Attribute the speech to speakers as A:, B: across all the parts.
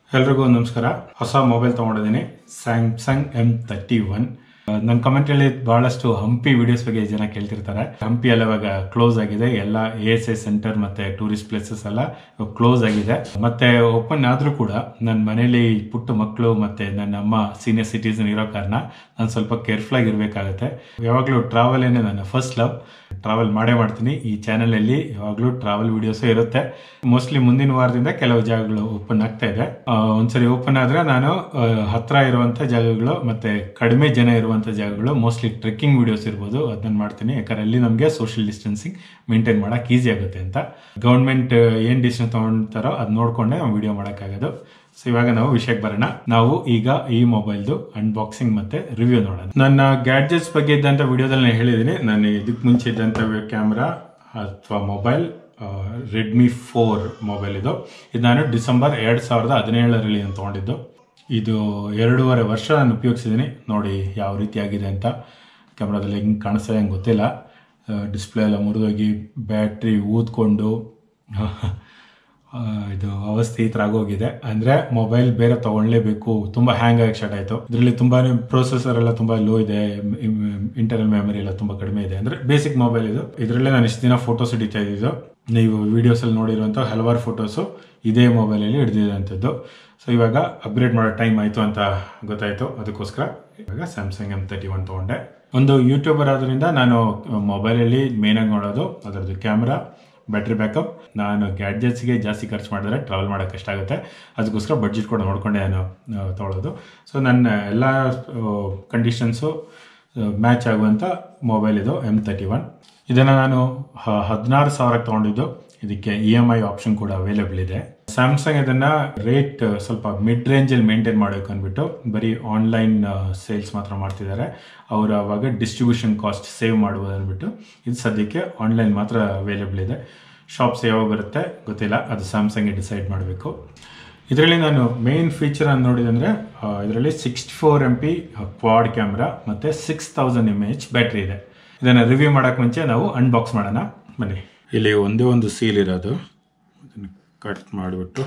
A: ಎಲ್ರಿಗೂ ನಮಸ್ಕಾರ ಹೊಸ ಮೊಬೈಲ್ ತೊಗೊಂಡಿದ್ದೀನಿ ಸ್ಯಾಮ್ಸಂಗ್ ಎಂ ತರ್ಟಿ ಒನ್ ನನ್ನ ಕಮೆಂಟಲ್ಲಿ ಬಹಳಷ್ಟು ಹಂಪಿ ವಿಡಿಯೋಸ್ ಬಗ್ಗೆ ಜನ ಕೇಳ್ತಿರ್ತಾರೆ ಹಂಪಿ ಎಲ್ಲ ಇವಾಗ ಕ್ಲೋಸ್ ಆಗಿದೆ ಎಲ್ಲ ಎ ಎಸ್ ಐ ಸೆಂಟರ್ ಮತ್ತೆ ಟೂರಿಸ್ಟ್ ಪ್ಲೇಸಸ್ ಎಲ್ಲ ಕ್ಲೋಸ್ ಆಗಿದೆ ಮತ್ತೆ ಓಪನ್ ಆದ್ರೂ ಕೂಡ ನನ್ನ ಮನೇಲಿ ಪುಟ್ಟ ಮಕ್ಕಳು ಮತ್ತೆ ನನ್ನ ಅಮ್ಮ ಸೀನಿಯರ್ ಸಿಟಿಸನ್ ಇರೋ ಕಾರಣ ನಾನು ಸ್ವಲ್ಪ ಕೇರ್ಫುಲ್ ಆಗಿರ್ಬೇಕಾಗತ್ತೆ ಯಾವಾಗಲೂ ಟ್ರಾವೆಲ್ ಏನೇ ನನ್ನ ಫಸ್ಟ್ ಲವ್ ಟ್ರಾವೆಲ್ ಮಾಡೇ ಮಾಡ್ತೀನಿ ಈ ಚಾನೆಲ್ ಅಲ್ಲಿ ಯಾವಾಗಲೂ ಟ್ರಾವೆಲ್ ವಿಡಿಯೋಸ್ ಇರುತ್ತೆ ಮೋಸ್ಟ್ಲಿ ಮುಂದಿನ ವಾರದಿಂದ ಕೆಲವು ಜಾಗಗಳು ಓಪನ್ ಆಗ್ತಾ ಇದೆ ಆ, ಒಂದ್ಸರಿ ಓಪನ್ ಆದ್ರೆ ನಾನು ಆ, ಹತ್ರ ಇರುವಂತ ಜಾಗಗಳು ಮತ್ತೆ ಕಡಿಮೆ ಜನ ಇರುವಂತ ಜಾಗಗಳು ಮೋಸ್ಟ್ಲಿ ಟ್ರೆಕ್ಕಿಂಗ್ ವಿಡಿಯೋಸ್ ಇರ್ಬೋದು ಅದನ್ನ ಮಾಡ್ತೀನಿ ಯಾಕಂದ್ರೆ ಅಲ್ಲಿ ನಮಗೆ ಸೋಷಿಯಲ್ ಡಿಸ್ಟೆನ್ಸಿಂಗ್ ಮೇಂಟೈನ್ ಮಾಡಕ್ ಈಸಿ ಆಗುತ್ತೆ ಅಂತ ಗೌರ್ಮೆಂಟ್ ಏನ್ ಡಿಸಿಷನ್ ತಗೊಂತಾರೋ ಅದ್ ನೋಡ್ಕೊಂಡೆ ನಾವು ವಿಡಿಯೋ ಮಾಡೋಕ್ಕಾಗೋದು ಸೊ ಇವಾಗ ನಾವು ವಿಷಯಕ್ಕೆ ಬರೋಣ ನಾವು ಈಗ ಈ ಮೊಬೈಲ್ದು ಅನ್ಬಾಕ್ಸಿಂಗ್ ಮತ್ತೆ ರಿವ್ಯೂ ನೋಡೋಣ ನನ್ನ ಗ್ಯಾಡ್ಜೆಟ್ಸ್ ಬಗ್ಗೆ ಇದ್ದಂತ ವಿಡಿಯೋದಲ್ಲಿ ನಾನು ಹೇಳಿದ್ದೀನಿ ನಾನು ಇದಕ್ಕೆ ಮುಂಚೆ ಇದ್ದಂತ ಕ್ಯಾಮ್ರಾ ಅಥವಾ ಮೊಬೈಲ್ ರೆಡ್ಮಿ ಫೋರ್ ಮೊಬೈಲ್ ಇದು ಇದು ನಾನು ಡಿಸೆಂಬರ್ ಎರಡ್ ಸಾವಿರದ ಹದಿನೇಳರಲ್ಲಿ ನಾನು ತಗೊಂಡಿದ್ದು ಇದು ಎರಡೂವರೆ ವರ್ಷ ನಾನು ಉಪಯೋಗಿಸಿದ್ದೀನಿ ನೋಡಿ ಯಾವ ರೀತಿ ಆಗಿದೆ ಅಂತ ಕ್ಯಾಮ್ರಾದಲ್ಲಿ ಹೆಂಗೆ ಕಾಣಿಸ್ತಾ ಹೆಂಗೆ ಗೊತ್ತಿಲ್ಲ ಡಿಸ್ಪ್ಲೇ ಎಲ್ಲ ಮುರಿದೋಗಿ ಬ್ಯಾಟ್ರಿ ಊದ್ಕೊಂಡು ಆ, ಇದು ಅವಸ್ಥೆ ಈ ಥರ ಆಗೋಗಿದೆ ಅಂದ್ರೆ ಮೊಬೈಲ್ ಬೇರೆ ತಗೊಳ್ಳೇಬೇಕು ತುಂಬಾ ಹ್ಯಾಂಗ್ ಆಗಿ ಸ್ಟಾರ್ಟ್ ಆಯ್ತು ಇದರಲ್ಲಿ ತುಂಬಾ ಪ್ರೊಸೆಸರ್ ಎಲ್ಲ ತುಂಬಾ ಲೋ ಇದೆ ಇಂಟರ್ನಲ್ ಮೆಮರಿ ಎಲ್ಲ ತುಂಬಾ ಕಡಿಮೆ ಇದೆ ಅಂದ್ರೆ ಬೇಸಿಕ್ ಮೊಬೈಲ್ ಇದು ಇದರಲ್ಲೇ ನಾನು ಇಷ್ಟು ದಿನ ಫೋಟೋಸ್ ಹಿಡಿತಾ ಇದ್ದಿದ್ದು ನೀವು ವಿಡಿಯೋಸ್ ಅಲ್ಲಿ ನೋಡಿರುವಂತ ಹಲವಾರು ಫೋಟೋಸು ಇದೇ ಮೊಬೈಲ್ ಅಲ್ಲಿ ಹಿಡಿದಿರುವಂಥದ್ದು ಸೊ ಇವಾಗ ಅಪ್ಗ್ರೇಡ್ ಮಾಡೋ ಟೈಮ್ ಆಯ್ತು ಅಂತ ಗೊತ್ತಾಯ್ತು ಅದಕ್ಕೋಸ್ಕರ ಇವಾಗ ಸ್ಯಾಮ್ಸಂಗ್ ಎಂ ತರ್ಟಿ ಒನ್ ತಗೊಂಡೆ ಒಂದು ಯೂಟ್ಯೂಬರ್ ಆದ್ರಿಂದ ನಾನು ಮೊಬೈಲಲ್ಲಿ ಮೇನ್ ಆಗಿ ನೋಡೋದು ಅದರದ್ದು ಕ್ಯಾಮ್ರಾ ಬ್ಯಾಟ್ರಿ ಬ್ಯಾಕಪ್ ನಾನು ಗ್ಯಾಡ್ಜೆಟ್ಸ್ಗೆ ಜಾಸ್ತಿ ಖರ್ಚು ಮಾಡಿದ್ರೆ ಟ್ರಾವೆಲ್ ಮಾಡೋಕೆ ಕಷ್ಟ ಆಗುತ್ತೆ ಅದಕ್ಕೋಸ್ಕರ ಬಡ್ಜೆಟ್ ಕೂಡ ನೋಡ್ಕೊಂಡೆ ನಾನು ಆ, ತೊಗೊಳೋದು ಸೊ ನನ್ನ ಎಲ್ಲ ಕಂಡೀಷನ್ಸು ಮ್ಯಾಚ್ ಆಗುವಂಥ ಮೊಬೈಲ್ ಇದು ಎಮ್ ತರ್ಟಿ ಒನ್ ಇದನ್ನು ನಾನು ಹ- ಹದಿನಾರು ಸಾವಿರಕ್ಕೆ ತೊಗೊಂಡಿದ್ದು ಇದಕ್ಕೆ ಇ ಎಮ್ ಐ ಆಪ್ಷನ್ ಕೂಡ ಅವೈಲೇಬಲ್ ಇದೆ ಸ್ಯಾಮ್ಸಂಗ್ ಇದನ್ನ ರೇಟ್ ಸ್ವಲ್ಪ ಮಿಡ್ ರೇಂಜಲ್ಲಿ ಮೇಂಟೈನ್ ಮಾಡಬೇಕು ಅಂದ್ಬಿಟ್ಟು ಬರೀ ಆನ್ಲೈನ್ ಸೇಲ್ಸ್ ಮಾತ್ರ ಮಾಡ್ತಿದ್ದಾರೆ ಅವರು ಅವಾಗ ಡಿಸ್ಟ್ರಿಬ್ಯೂಷನ್ ಕಾಸ್ಟ್ ಸೇವ್ ಮಾಡ್ಬೋದು ಅಂದ್ಬಿಟ್ಟು ಇದು ಸದ್ಯಕ್ಕೆ ಆನ್ಲೈನ್ ಮಾತ್ರ ಅವೈಲೇಬಲ್ ಇದೆ ಶಾಪ್ಸ್ ಯಾವಾಗ ಬರುತ್ತೆ ಗೊತ್ತಿಲ್ಲ ಅದು ಸ್ಯಾಮ್ಸಂಗ್ಗೆ ಡಿಸೈಡ್ ಮಾಡಬೇಕು ಇದರಲ್ಲಿ ನಾನು ಮೇನ್ ಫೀಚರ್ ಅನ್ನು ನೋಡಿದಂದ್ರೆ ಇದರಲ್ಲಿ sixty four M P quad camera ಮತ್ತೆ six thousand M H battery ಇದೆ ಇದನ್ನು ರಿವ್ಯೂ ಮಾಡೋಕೆ ಮುಂಚೆ ನಾವು ಅನ್ಬಾಕ್ಸ್ ಮಾಡೋಣ ಬನ್ನಿ ಇಲ್ಲಿ ಒಂದೇ ಒಂದು ಸೀಲ್ ಇರೋದು ಅದನ್ನು ಕಟ್ ಮಾಡಿಬಿಟ್ಟು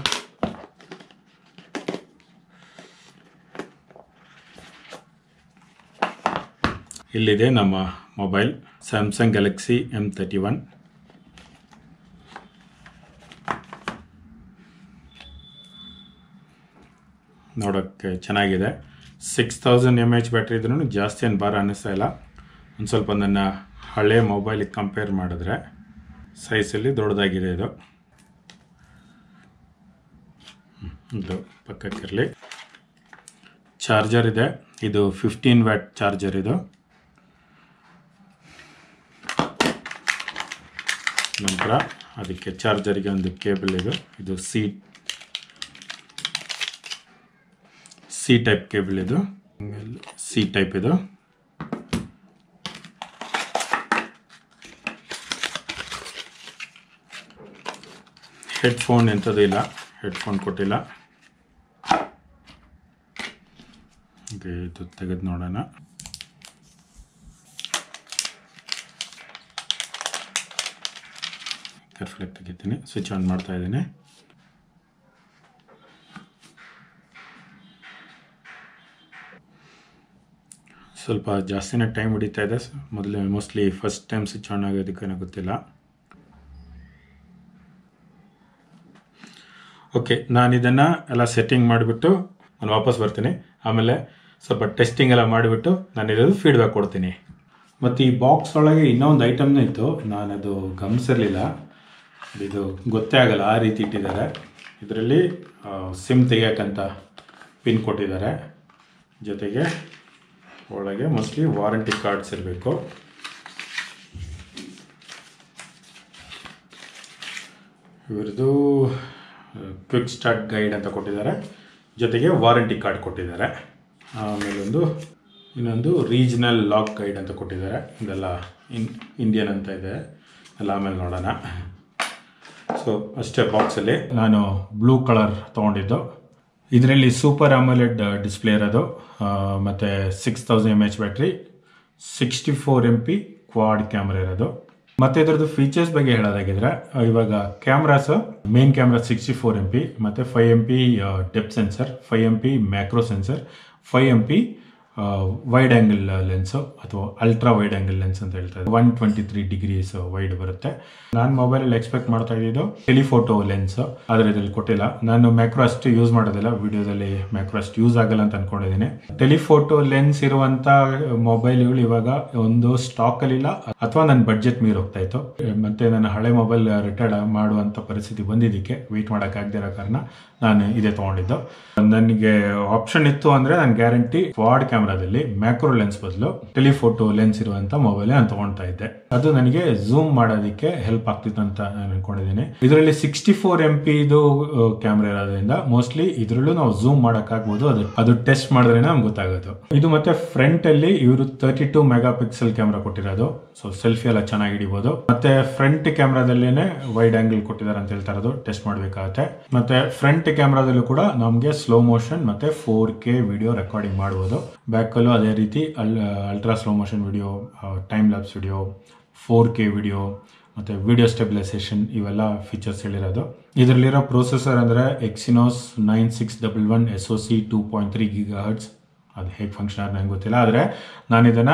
A: ಇಲ್ಲಿದೆ ನಮ್ಮ mobile Samsung Galaxy M thirty one ನೋಡೋಕ್ಕೆ ಚೆನ್ನಾಗಿದೆ six thousand M H battery ಇದ್ರೂ ಜಾಸ್ತಿ ಏನು ಭಾರ ಅನ್ನಿಸ್ತಾ ಇಲ್ಲ ಒಂದು ಸ್ವಲ್ಪ ನನ್ನ ಹಳೆ ಮೊಬೈಲಿಗೆ ಕಂಪೇರ್ ಮಾಡಿದ್ರೆ ಸೈಜಲ್ಲಿ ದೊಡ್ಡದಾಗಿದೆ ಇದು ಹ್ಮ್, ಇದು ಪಕ್ಕಕ್ಕಿರಲಿ ಚಾರ್ಜರ್ ಇದೆ ಇದು ಫಿಫ್ಟೀನ್ ವ್ಯಾಟ್ ಚಾರ್ಜರ್ ಇದು ನಂತರ ಅದಕ್ಕೆ ಚಾರ್ಜರ್ಗೆ ಒಂದು ಕೇಬಲ್ ಇದು ಇದು ಸಿ ಸಿ ಟೈಪ್ ಕೇಬಲ್ ಇದು ಸಿ ಟೈಪ್ ಇದು ಹೆಡ್ಫೋನ್ ಎಂಥದ್ದು ಇಲ್ಲ ಹೆಡ್ಫೋನ್ ಕೊಟ್ಟಿಲ್ಲ Okay, ಇದು ತೆಗೆದು ನೋಡೋಣ ಕೇರ್ಫುಲ್ಲಾಗಿ ತೆಗಿತೀನಿ ಸ್ವಿಚ್ ಆನ್ ಮಾಡ್ತಾ ಇದ್ದೀನಿ ಸ್ವಲ್ಪ ಜಾಸ್ತಿನೇ ಟೈಮ್ ಹಿಡಿತಾ ಇದೆ ಮೊದಲೇ mostly first time switch on ಆಗೋದಕ್ಕೇನೋ ಗೊತ್ತಿಲ್ಲ ಓಕೆ ನಾನು ಇದನ್ನು ಎಲ್ಲ ಸೆಟ್ಟಿಂಗ್ ಮಾಡಿಬಿಟ್ಟು ನಾನು ವಾಪಸ್ ಬರ್ತೀನಿ ಆಮೇಲೆ ಸ್ವಲ್ಪ ಟೆಸ್ಟಿಂಗ್ ಎಲ್ಲ ಮಾಡಿಬಿಟ್ಟು ನಾನು ಇರೋದು ಫೀಡ್ಬ್ಯಾಕ್ ಕೊಡ್ತೀನಿ ಮತ್ತು ಈ ಬಾಕ್ಸ್ ಒಳಗೆ ಇನ್ನೊಂದು ಐಟಮ್ನೂ ಇತ್ತು ನಾನದು ಗಮನಿಸಿರಲಿಲ್ಲ ಇದು ಗೊತ್ತೇ ಆಗಲ್ಲ ಆ ರೀತಿ ಇಟ್ಟಿದ್ದಾರೆ ಇದರಲ್ಲಿ ಸಿಮ್ ತೆಗಿಯೋಕ್ಕಂತ ಪಿನ್ ಕೊಟ್ಟಿದ್ದಾರೆ ಜೊತೆಗೆ ಒಳಗೆ ಮೋಸ್ಟ್ಲಿ ವಾರಂಟಿ ಕಾರ್ಡ್ಸ್ ಇರಬೇಕು ಇವ್ರದ್ದು ಕ್ವಿಕ್ ಸ್ಟಾರ್ಟ್ ಗೈಡ್ ಅಂತ ಕೊಟ್ಟಿದ್ದಾರೆ ಜೊತೆಗೆ ವಾರಂಟಿ ಕಾರ್ಡ್ ಕೊಟ್ಟಿದ್ದಾರೆ ಆಮೇಲೆ ಒಂದು ಇನ್ನೊಂದು ರೀಜನಲ್ ಲಾಕ್ ಗೈಡ್ ಅಂತ ಕೊಟ್ಟಿದ್ದಾರೆ ಇದೆಲ್ಲ ಇನ್ ಇಂಡಿಯನ್ ಅಂತ ಇದೆ ಎಲ್ಲ ಆಮೇಲೆ ನೋಡೋಣ ಸೊ ಅಷ್ಟೇ ಬಾಕ್ಸಲ್ಲಿ ನಾನು ಬ್ಲೂ ಕಲರ್ ತೊಗೊಂಡಿದ್ದು ಇದರಲ್ಲಿ ಸೂಪರ್ ಅಮೋಲೆಡ್ ಡಿಸ್ಪ್ಲೇ ಇರೋದು ಆ, ಮತ್ತೆ six thousand M H battery sixty four M P quad camera ಇರೋದು ಮತ್ತೆ ಇದ್ರದ್ದು ಫೀಚರ್ಸ್ ಬಗ್ಗೆ ಹೇಳೋದಾಗಿದ್ರೆ ಆ, ಇವಾಗ cameras main camera sixty four M P ಮತ್ತೆ five M P depth sensor five M P macro sensor five M P wide angle lens ಅಥವಾ ultra wide angle lens ಅಂತ ಹೇಳ್ತಾರೆ one twenty three degrees wide ಬರುತ್ತೆ ನಾನು ಮೊಬೈಲಲ್ಲಿ expect ಮಾಡ್ತಾ ಇದ್ದಿದ್ದು telephoto lens ಆದರೆ ಇದ್ರಲ್ಲಿ ಕೊಟ್ಟಿಲ್ಲ ನಾನು ಮ್ಯಾಕ್ರೋ ಅಷ್ಟು ಯೂಸ್ ಮಾಡೋದಿಲ್ಲ ವಿಡಿಯೋದಲ್ಲಿ ಮ್ಯಾಕ್ರೋ ಅಷ್ಟು ಯೂಸ್ ಆಗಲ್ಲ ಅಂತ ಅನ್ಕೊಂಡಿದ್ದೀನಿ ಟೆಲಿಫೋಟೋ ಲೆನ್ಸ್ ಇರುವಂತ ಮೊಬೈಲ್ಗಳು ಇವಾಗ ಒಂದು ಸ್ಟಾಕ್ ಅಲ್ಲಿ ಇಲ್ಲ ಅಥವಾ ನನ್ನ ಬಡ್ಜೆಟ್ ಮೀರ್ ಹೋಗ್ತಾ ಇತ್ತು ಮತ್ತೆ ನನ್ನ ಹಳೆ ಮೊಬೈಲ್ ರಿಟೈರ್ಡ್ ಮಾಡುವಂತ ಪರಿಸ್ಥಿತಿ ಬಂದಿದ್ದಕ್ಕೆ ವೆಯ್ಟ್ ಮಾಡಕ್ ಆಗದೆ ಇರೋ ಕಾರಣ ನಾನು ಇದೇ ತಗೊಂಡಿದ್ದು ನನಗೆ ಆಪ್ಷನ್ ಇತ್ತು ಅಂದ್ರೆ ನಾನು ಗ್ಯಾರಂಟಿ ಕ್ವಾಡ್ ಕ್ಯಾಮ್ರಾದಲ್ಲಿ ಮ್ಯಾಕ್ರೋ ಲೆನ್ಸ್ ಬದಲು ಟೆಲಿಫೋಟೋ ಲೆನ್ಸ್ ಇರುವಂತ ಮೊಬೈಲ್ ನಾನು ತಗೊಳ್ತಾ ಇದ್ದೆ ಅದು ನನಗೆ ಝೂಮ್ ಮಾಡೋದಕ್ಕೆ ಹೆಲ್ಪ್ ಆಗ್ತಿತ್ತು ಅಂತ ನಾನು ಅನ್ಕೊಂಡಿದ್ದೀನಿ ಇದರಲ್ಲಿ ಸಿಕ್ಸ್ಟಿ ಫೋರ್ ಎಂ ಪಿ ಇದು ಕ್ಯಾಮ್ರಾ ಇರೋದ್ರಿಂದ ಮೋಸ್ಟ್ಲಿ ಇದ್ರಲ್ಲೂ ನಾವು ಝೂಮ್ ಮಾಡಕ್ ಆಗ್ಬೋದು ಅದು ಅದು ಟೆಸ್ಟ್ ಮಾಡಿದ್ರೆ ನಮ್ಗೆ ಗೊತ್ತಾಗೋದು ಇದು ಮತ್ತೆ ಫ್ರಂಟ್ ಅಲ್ಲಿ ಇವರು thirty two mega pixel camera ಕೊಟ್ಟಿರೋದು ಸೊ ಸೆಲ್ಫಿ ಎಲ್ಲ ಚೆನ್ನಾಗಿ ಹಿಡಿಬಹುದು ಮತ್ತೆ ಫ್ರಂಟ್ ಕ್ಯಾಮ್ರಾದಲ್ಲೇನೆ ವೈಡ್ ಆಂಗಲ್ ಕೊಟ್ಟಿದ್ದಾರೆ ಅಂತ ಹೇಳ್ತಾ ಇರೋದು ಟೆಸ್ಟ್ ಮಾಡಬೇಕಾಗತ್ತೆ ಮತ್ತೆ ಫ್ರಂಟ್ ಕ್ಯಾಮ್ರಾದಲ್ಲೂ ಕೂಡ ನಮಗೆ ಸ್ಲೋ ಮೋಷನ್ ಮತ್ತೆ ಫೋರ್ ಕೆ ವಿಡಿಯೋ ರೆಕಾರ್ಡಿಂಗ್ ಮಾಡಬಹುದು ಬ್ಯಾಕಲ್ಲೂ ಅದೇ ರೀತಿ ಅಲ್ ultra slow motion video time lapse video four K video ಮತ್ತು ವಿಡಿಯೋ ಸ್ಟೆಬಿಲೈಸೇಷನ್ ಇವೆಲ್ಲ ಫೀಚರ್ಸ್ ಹೇಳಿರೋದು ಇದರಲ್ಲಿರೋ ಪ್ರೊಸೆಸರ್ ಅಂದರೆ Exynos nine six double one S O C two point three gigahertz ಅದು ಹೇಗೆ ಫಂಕ್ಷನ್ ಆಗಿ ನಂಗೆ ಗೊತ್ತಿಲ್ಲ ಆದರೆ ನಾನು ಇದನ್ನು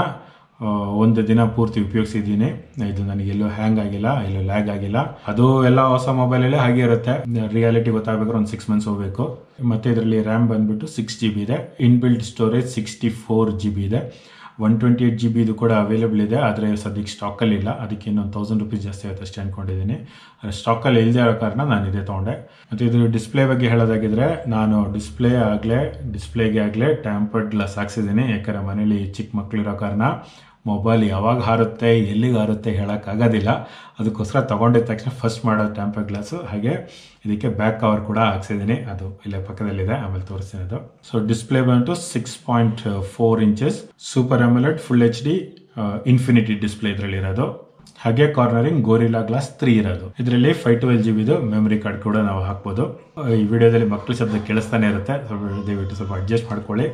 A: ಒಂದು ದಿನ ಪೂರ್ತಿ ಉಪಯೋಗಿಸಿದ್ದೀನಿ ಇದು ನನಗೆ ಎಲ್ಲೂ ಹ್ಯಾಂಗ್ ಆಗಿಲ್ಲ ಎಲ್ಲೂ ಲ್ಯಾಗ್ ಆಗಿಲ್ಲ ಅದು ಎಲ್ಲ ಹೊಸ ಮೊಬೈಲಲ್ಲೇ ಹಾಗೆ ಇರುತ್ತೆ ರಿಯಾಲಿಟಿ ಗೊತ್ತಾಗಬೇಕಾದ್ರೆ ಒಂದು ಸಿಕ್ಸ್ ಮಂತ್ಸ್ ಹೋಗಬೇಕು ಮತ್ತೆ ಇದರಲ್ಲಿ ರ್ಯಾಮ್ ಬಂದ್ಬಿಟ್ಟು ಸಿಕ್ಸ್ ಜಿ ಬಿ ಇದೆ inbuilt storage sixty four G B ಇದೆ one twenty eight G B ಇದು ಕೂಡ ಅವೈಲೇಬಲ್ ಇದೆ ಆದರೆ ಸದ್ಯಕ್ಕೆ ಸ್ಟಾಕಲ್ಲಿ ಇಲ್ಲ ಅದಕ್ಕೆ ಇನ್ನೊಂದು ತೌಸಂಡ್ ರುಪೀಸ್ ಜಾಸ್ತಿ ಆಗುತ್ತೆ ಅಷ್ಟೇ ಅನ್ಕೊಂಡಿದ್ದೀನಿ ಸ್ಟಾಕಲ್ಲಿ ಇಲ್ಲದೆ ಇರೋ ಕಾರಣ ನಾನು ಇದೇ ತೊಗೊಂಡೆ ಮತ್ತು ಇದು ಡಿಸ್ಪ್ಲೇ ಬಗ್ಗೆ ಹೇಳೋದಾಗಿದ್ರೆ ನಾನು ಡಿಸ್ಪ್ಲೇ ಆಗಲೇ ಡಿಸ್ಪ್ಲೇಗೆ ಆಗಲೇ ಟ್ಯಾಂಪರ್ಡ್ ಗ್ಲಾಸ್ ಹಾಕ್ಸಿದ್ದೀನಿ ಯಾಕಂದರೆ ಮನೇಲಿ ಚಿಕ್ಕ ಮಕ್ಕಳಿರೋ ಕಾರಣ ಮೊಬೈಲ್ ಯಾವಾಗ ಹಾರುತ್ತೆ ಎಲ್ಲಿಗೆ ಹಾರುತ್ತೆ ಹೇಳೋಕ್ಕಾಗೋದಿಲ್ಲ ಅದಕ್ಕೋಸ್ಕರ ತೊಗೊಂಡಿದ ತಕ್ಷಣ ಫಸ್ಟ್ ಮಾಡೋದು ಟ್ಯಾಂಪರ್ ಗ್ಲಾಸು ಹಾಗೆ ಇದಕ್ಕೆ ಬ್ಯಾಕ್ ಕವರ್ ಕೂಡ ಹಾಕ್ಸಿದ್ದೀನಿ ಅದು ಇಲ್ಲೇ ಪಕ್ಕದಲ್ಲಿದೆ ಆಮೇಲೆ ತೋರಿಸ್ತೀನಿ ಅದು ಸೊ ಡಿಸ್ಪ್ಲೇ ಬಂತು six point four inches super AMOLED full H D infinity display ಇದರಲ್ಲಿ ಇರೋದು ಹಾಗೆ ಕಾರ್ನರಿಂಗ್ ಗೋರಿಲಾ ಗ್ಲಾಸ್ ತ್ರೀ ಇರೋದು ಇದರಲ್ಲಿ ಫೈವ್ ಟ್ವೆಲ್ ಜಿ ಬಿದು ಮೆಮರಿ ಕಾರ್ಡ್ ಕೂಡ ನಾವು ಹಾಕ್ಬೋದು ಈ ವಿಡಿಯೋದಲ್ಲಿ ಮಕ್ಕಳ ಶಬ್ದ ಕೇಳಿಸ್ತಾನೆ ಇರುತ್ತೆ ಸ್ವಲ್ಪ ದಯವಿಟ್ಟು ಸ್ವಲ್ಪ ಅಡ್ಜಸ್ಟ್ ಮಾಡ್ಕೊಳ್ಳಿ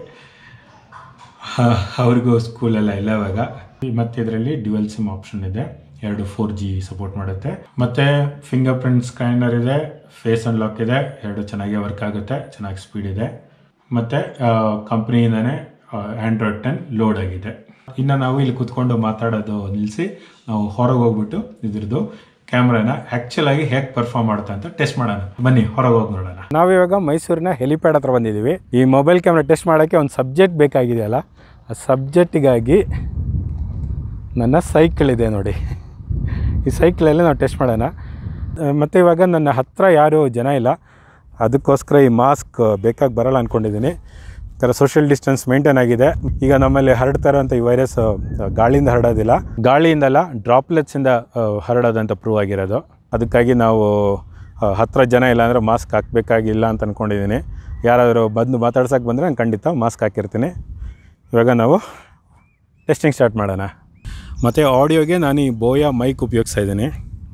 A: ಅವ್ರಿಗೂ ಸ್ಕೂಲೆಲ್ಲ ಇಲ್ಲ ಇವಾಗ ಮತ್ತೆ ಇದರಲ್ಲಿ ಡ್ಯುಯಲ್ ಸಿಮ್ ಆಪ್ಷನ್ ಇದೆ ಎರಡು ಫೋರ್ ಜಿ ಸಪೋರ್ಟ್ ಮಾಡುತ್ತೆ ಮತ್ತೆ ಫಿಂಗರ್ ಪ್ರಿಂಟ್ ಸ್ಕ್ಯಾನರ್ ಇದೆ ಫೇಸ್ ಅನ್ಲಾಕ್ ಇದೆ ಎರಡು ಚೆನ್ನಾಗಿ ವರ್ಕ್ ಆಗುತ್ತೆ ಚೆನ್ನಾಗಿ ಸ್ಪೀಡ್ ಇದೆ ಮತ್ತೆ ಕಂಪ್ನಿಯಿಂದನೇ ಆಂಡ್ರಾಯ್ಡ್ ಟೆನ್ ಲೋಡ್ ಆಗಿದೆ ಇನ್ನು ನಾವು ಇಲ್ಲಿ ಕುತ್ಕೊಂಡು ಮಾತಾಡೋದು ನಿಲ್ಲಿಸಿ ನಾವು ಹೊರಗೆ ಹೋಗ್ಬಿಟ್ಟು ಇದ್ರದ್ದು ಕ್ಯಾಮ್ರಾನ ಆಕ್ಚುಲ್ ಆಗಿ ಹೇಗೆ ಪರ್ಫಾರ್ಮ್ ಮಾಡುತ್ತೆ ಅಂತ ಟೆಸ್ಟ್ ಮಾಡೋಣ ಬನ್ನಿ ಹೊರಗೆ ಹೋಗಿ ನೋಡೋಣ
B: ನಾವಿವಾಗ ಮೈಸೂರಿನ ಹೆಲಿಪ್ಯಾಡ್ ಹತ್ರ ಬಂದಿದ್ದೀವಿ ಈ ಮೊಬೈಲ್ ಕ್ಯಾಮ್ರಾ ಟೆಸ್ಟ್ ಮಾಡೋಕ್ಕೆ ಒಂದು ಸಬ್ಜೆಕ್ಟ್ ಬೇಕಾಗಿದೆಯಲ್ಲ ಆ ಸಬ್ಜೆಕ್ಟಿಗಾಗಿ ನನ್ನ ಸೈಕಲ್ ಇದೆ ನೋಡಿ ಈ ಸೈಕಲಲ್ಲೇ ನಾವು ಟೆಸ್ಟ್ ಮಾಡೋಣ ಮತ್ತು ಇವಾಗ ನನ್ನ ಹತ್ರ ಯಾರೂ ಜನ ಇಲ್ಲ ಅದಕ್ಕೋಸ್ಕರ ಈ ಮಾಸ್ಕ್ ಬೇಕಾಗಿ ಬರಲ್ಲ ಅಂದ್ಕೊಂಡಿದ್ದೀನಿ ಥರ ಸೋಷಿಯಲ್ ಡಿಸ್ಟೆನ್ಸ್ ಮೇಂಟೈನ್ ಆಗಿದೆ ಈಗ ನಮ್ಮಲ್ಲಿ ಹರಡ್ತಾ ಇರೋಂಥ ಈ ವೈರಸ್ ಗಾಳಿಯಿಂದ ಹರಡೋದಿಲ್ಲ ಗಾಳಿಯಿಂದಲ್ಲ ಡ್ರಾಪ್ಲೆಟ್ಸಿಂದ ಹರಡೋದಂತ ಪ್ರೂವ್ ಆಗಿರೋದು ಅದಕ್ಕಾಗಿ ನಾವು ಆ, ಹತ್ರ ಜನ ಇಲ್ಲ ಅಂದರೆ ಮಾಸ್ಕ್ ಹಾಕಬೇಕಾಗಿಲ್ಲ ಅಂತ ಅಂದ್ಕೊಂಡಿದ್ದೀನಿ ಯಾರಾದರೂ ಬಂದು ಮಾತಾಡ್ಸೋಕೆ ಬಂದರೆ ನಾನು ಖಂಡಿತ ಮಾಸ್ಕ್ ಹಾಕಿರ್ತೀನಿ ಇವಾಗ ನಾವು ಟೆಸ್ಟಿಂಗ್ ಸ್ಟಾರ್ಟ್ ಮಾಡೋಣ ಮತ್ತು ಆಡಿಯೋಗೆ ನಾನು ಈ ಬೋಯಾ ಮೈಕ್ ಉಪಯೋಗಿಸ್ತಾ ಇದ್ದೀನಿ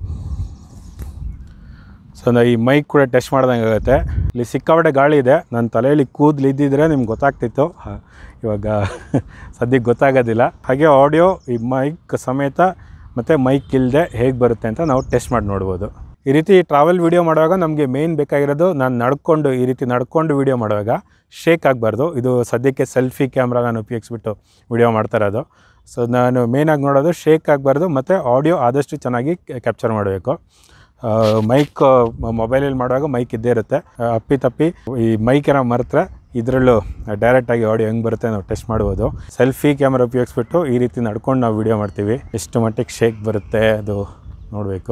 B: ಸೊ ನಾ ಈ ಮೈಕ್ ಕೂಡ ಟೆಸ್ಟ್ ಮಾಡ್ದಂಗೆ ಆಗುತ್ತೆ ಇಲ್ಲಿ ಸಿಕ್ಕಾಪಟ್ಟೆ ಗಾಳಿ ಇದೆ ನನ್ನ ತಲೆಯಲ್ಲಿ ಕೂದಲು ಇದ್ದಿದ್ರೆ ನಿಮ್ಗೆ ಗೊತ್ತಾಗ್ತಿತ್ತು ಹ, ಇವಾಗ ಸದ್ಯಕ್ಕೆ ಗೊತ್ತಾಗೋದಿಲ್ಲ ಹಾಗೆ ಆಡಿಯೋ ಈ ಮೈಕ್ ಸಮೇತ ಮತ್ತು ಮೈಕ್ ಇಲ್ಲದೆ ಹೇಗೆ ಬರುತ್ತೆ ಅಂತ ನಾವು ಟೆಸ್ಟ್ ಮಾಡಿ ನೋಡ್ಬೋದು ಈ ರೀತಿ ಟ್ರಾವೆಲ್ ವೀಡಿಯೋ ಮಾಡುವಾಗ ನಮಗೆ ಮೇನ್ ಬೇಕಾಗಿರೋದು ನಾನು ನಡ್ಕೊಂಡು ಈ ರೀತಿ ನಡ್ಕೊಂಡು ವೀಡಿಯೋ ಮಾಡುವಾಗ ಶೇಕ್ ಆಗಬಾರ್ದು ಇದು ಸದ್ಯಕ್ಕೆ ಸೆಲ್ಫಿ ಕ್ಯಾಮ್ರಾ ನಾನು ಉಪಯೋಗಿಸ್ಬಿಟ್ಟು ವೀಡಿಯೋ ಮಾಡ್ತಾ ಇರೋದು ಸೊ ನಾನು ಮೇಯ್ನಾಗಿ ನೋಡೋದು ಶೇಕ್ ಆಗಬಾರ್ದು ಮತ್ತು ಆಡಿಯೋ ಆದಷ್ಟು ಚೆನ್ನಾಗಿ ಕ್ಯಾಪ್ಚರ್ ಮಾಡಬೇಕು ಮೈಕ್ ಮೊಬೈಲಲ್ಲಿ ಮಾಡುವಾಗ ಮೈಕ್ ಇದ್ದೇ ಇರುತ್ತೆ ಆ, ಅಪ್ಪಿ ತಪ್ಪಿ ಈ ಮೈಕ್ ಏನೋ ಮರೆತ್ರೆ ಇದರಲ್ಲೂ ಡೈರೆಕ್ಟಾಗಿ ಆಡಿಯೋ ಹೆಂಗೆ ಬರುತ್ತೆ ನಾವು ಟೆಸ್ಟ್ ಮಾಡ್ಬೋದು ಸೆಲ್ಫಿ ಕ್ಯಾಮ್ರಾ ಉಪಯೋಗಿಸ್ಬಿಟ್ಟು ಈ ರೀತಿ ನಡ್ಕೊಂಡು ನಾವು ವಿಡಿಯೋ ಮಾಡ್ತೀವಿ ಎಷ್ಟು ಮಟ್ಟಿಗೆ ಶೇಕ್ ಬರುತ್ತೆ ಅದು ನೋಡಬೇಕು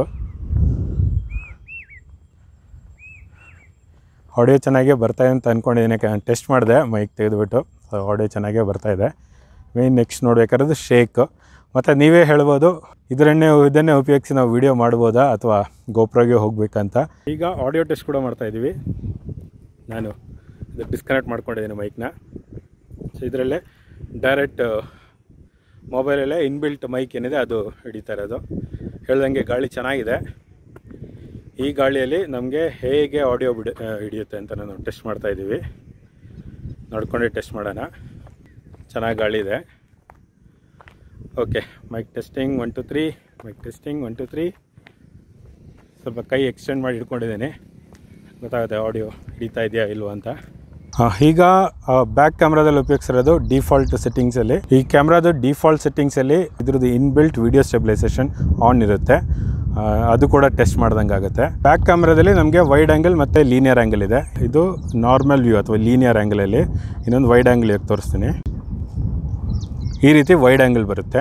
B: ಆಡಿಯೋ ಚೆನ್ನಾಗೇ ಬರ್ತಾಯಿದೆ ಅಂತ ಅಂದ್ಕೊಂಡಿದ್ದೀನಿ ಯಾಕೆ ನಾನು ಟೆಸ್ಟ್ ಮಾಡಿದೆ ಮೈಕ್ ತೆಗೆದುಬಿಟ್ಟು ಸೊ ಆಡಿಯೋ ಚೆನ್ನಾಗೇ ಬರ್ತಾಯಿದೆ ಮೇನ್ ನೆಕ್ಸ್ಟ್ ನೋಡ್ಬೇಕಾದ್ರೆ ಶೇಕ್ ಮತ್ತು ನೀವೇ ಹೇಳ್ಬೋದು ಇದರನ್ನೇ ಇದನ್ನೇ ಉಪಯೋಗಿಸಿ ನಾವು ವಿಡಿಯೋ ಮಾಡ್ಬೋದಾ ಅಥವಾ ಗೋಪ್ರೋಗೆ ಹೋಗ್ಬೇಕಂತ ಈಗ ಆಡಿಯೋ ಟೆಸ್ಟ್ ಕೂಡ ಮಾಡ್ತಾಯಿದ್ದೀವಿ ನಾನು ಇದು ಡಿಸ್ಕನೆಕ್ಟ್ ಮಾಡ್ಕೊಂಡಿದ್ದೀನಿ ಮೈಕ್ನ ಸೊ ಇದರಲ್ಲೇ ಡೈರೆಕ್ಟ್ ಮೊಬೈಲಲ್ಲೇ ಇನ್ಬಿಲ್ಟ್ ಮೈಕ್ ಏನಿದೆ ಅದು ಹಿಡಿತಾ ಇರೋದು ಹೇಳ್ದಂಗೆ ಗಾಳಿ ಚೆನ್ನಾಗಿದೆ ಈ ಗಾಳಿಯಲ್ಲಿ ನಮಗೆ ಹೇಗೆ ಆಡಿಯೋ ಬಿಡ ಆ, ಹಿಡಿಯುತ್ತೆ ಅಂತ ನಾವು ಟೆಸ್ಟ್ ಮಾಡ್ತಾ ಇದ್ದೀವಿ ನಡ್ಕೊಂಡೆ ಟೆಸ್ಟ್ ಮಾಡೋಣ ಚೆನ್ನಾಗಿ ಗಾಳಿ ಇದೆ okay mic testing one two three mic testing one two three ಸ್ವಲ್ಪ ಕೈ ಎಕ್ಸ್ಟೆಂಡ್ ಮಾಡಿ ಹಿಡ್ಕೊಂಡಿದ್ದೀನಿ ಗೊತ್ತಾಗುತ್ತೆ ಆಡಿಯೋ ಹಿಡಿತಾ ಇದೆಯಾ ಇಲ್ವಾ ಅಂತ ಹಾಂ ಈಗ ಬ್ಯಾಕ್ ಕ್ಯಾಮ್ರಾದಲ್ಲಿ ಉಪಯೋಗಿಸಿರೋದು ಡಿಫಾಲ್ಟ್ ಸೆಟ್ಟಿಂಗ್ಸಲ್ಲಿ ಈ ಕ್ಯಾಮ್ರಾದು ಡಿಫಾಲ್ಟ್ ಸೆಟ್ಟಿಂಗ್ಸಲ್ಲಿ ಇದ್ರದ್ದು ಇನ್ಬಿಲ್ಟ್ ವಿಡಿಯೋ ಸ್ಟೆಬಿಲೈಸೇಷನ್ ಆನ್ ಇರುತ್ತೆ ಆ, ಅದು ಕೂಡ ಟೆಸ್ಟ್ ಮಾಡ್ದಂಗೆ ಆಗುತ್ತೆ ಬ್ಯಾಕ್ ಕ್ಯಾಮ್ರಾದಲ್ಲಿ ನಮಗೆ ವೈಡ್ ಆ್ಯಂಗಲ್ ಮತ್ತು ಲೀನಿಯರ್ ಆ್ಯಂಗಲ್ ಇದೆ ಇದು ನಾರ್ಮಲ್ ವ್ಯೂ ಅಥವಾ ಲೀನಿಯರ್ ಆ್ಯಂಗಲಲ್ಲಿ ಇನ್ನೊಂದು ವೈಡ್ ಆ್ಯಂಗಲ್ ಇವಾಗ ತೋರಿಸ್ತೀನಿ ಈ ರೀತಿ ವೈಡ್ ಆ್ಯಂಗಲ್ ಬರುತ್ತೆ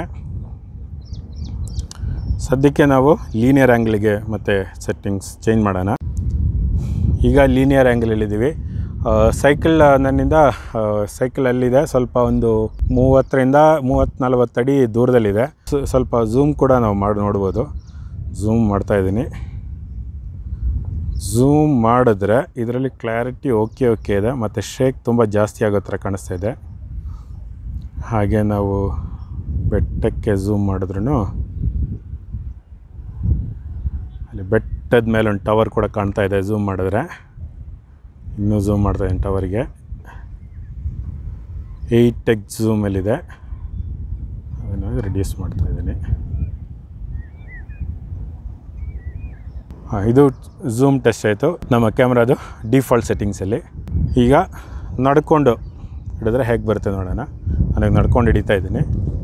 B: ಸದ್ಯಕ್ಕೆ ನಾವು ಲೀನಿಯರ್ ಆ್ಯಂಗಲಿಗೆ ಮತ್ತು ಸೆಟ್ಟಿಂಗ್ಸ್ ಚೇಂಜ್ ಮಾಡೋಣ ಈಗ ಲೀನಿಯರ್ ಆ್ಯಂಗಲಲ್ಲಿದ್ದೀವಿ ಸೈಕಲ್ ನನ್ನಿಂದ ಸೈಕಲ್ ಅಲ್ಲಿದೆ ಸ್ವಲ್ಪ ಒಂದು ಮೂವತ್ತರಿಂದ ಮೂವತ್ತು ನಲ್ವತ್ತು ಅಡಿ ದೂರದಲ್ಲಿದೆ ಸ- ಸ್ವಲ್ಪ ಝೂಮ್ ಕೂಡ ನಾವು ಮಾಡಿ ನೋಡ್ಬೋದು ಝೂಮ್ ಮಾಡ್ತಾ ಇದ್ದೀನಿ ಝೂಮ್ ಮಾಡಿದ್ರೆ ಇದರಲ್ಲಿ ಕ್ಲಾರಿಟಿ ಓಕೆ ಓಕೆ ಇದೆ ಮತ್ತು ಶೇಕ್ ತುಂಬ ಜಾಸ್ತಿ ಆಗೋ ಥರ ಕಾಣಿಸ್ತಾ ಇದೆ ಹಾಗೆ ನಾವು ಬೆಟ್ಟಕ್ಕೆ ಝೂಮ್ ಮಾಡಿದ್ರೂ ಅಲ್ಲಿ ಬೆಟ್ಟದ ಮೇಲೆ ಒಂದು ಟವರ್ ಕೂಡ ಕಾಣ್ತಾ ಇದೆ ಝೂಮ್ ಮಾಡಿದ್ರೆ ಇನ್ನೂ ಝೂಮ್ ಮಾಡ್ತಾ ಇದ್ದೀನಿ ಟವರ್ಗೆ ಏಯ್ಟ್ ಎಕ್ಸ್ ಝೂಮಲ್ಲಿದೆ ಅದನ್ನು ರಿಡ್ಯೂಸ್ ಮಾಡ್ತಾ ಇದ್ದೀನಿ ಹಾಂ ಇದು ಝೂಮ್ ಟೆಸ್ಟ್ ಆಯಿತು ನಮ್ಮ ಕ್ಯಾಮ್ರಾದು ಡಿಫಾಲ್ಟ್ ಸೆಟ್ಟಿಂಗ್ಸಲ್ಲಿ ಈಗ ನಡ್ಕೊಂಡು ಹಿಡಿದ್ರೆ ಹೇಗೆ ಬರುತ್ತೆ ನೋಡೋಣ ನನಗೆ ನಡ್ಕೊಂಡು ಹಿಡಿತಾ ಇದ್ದೀನಿ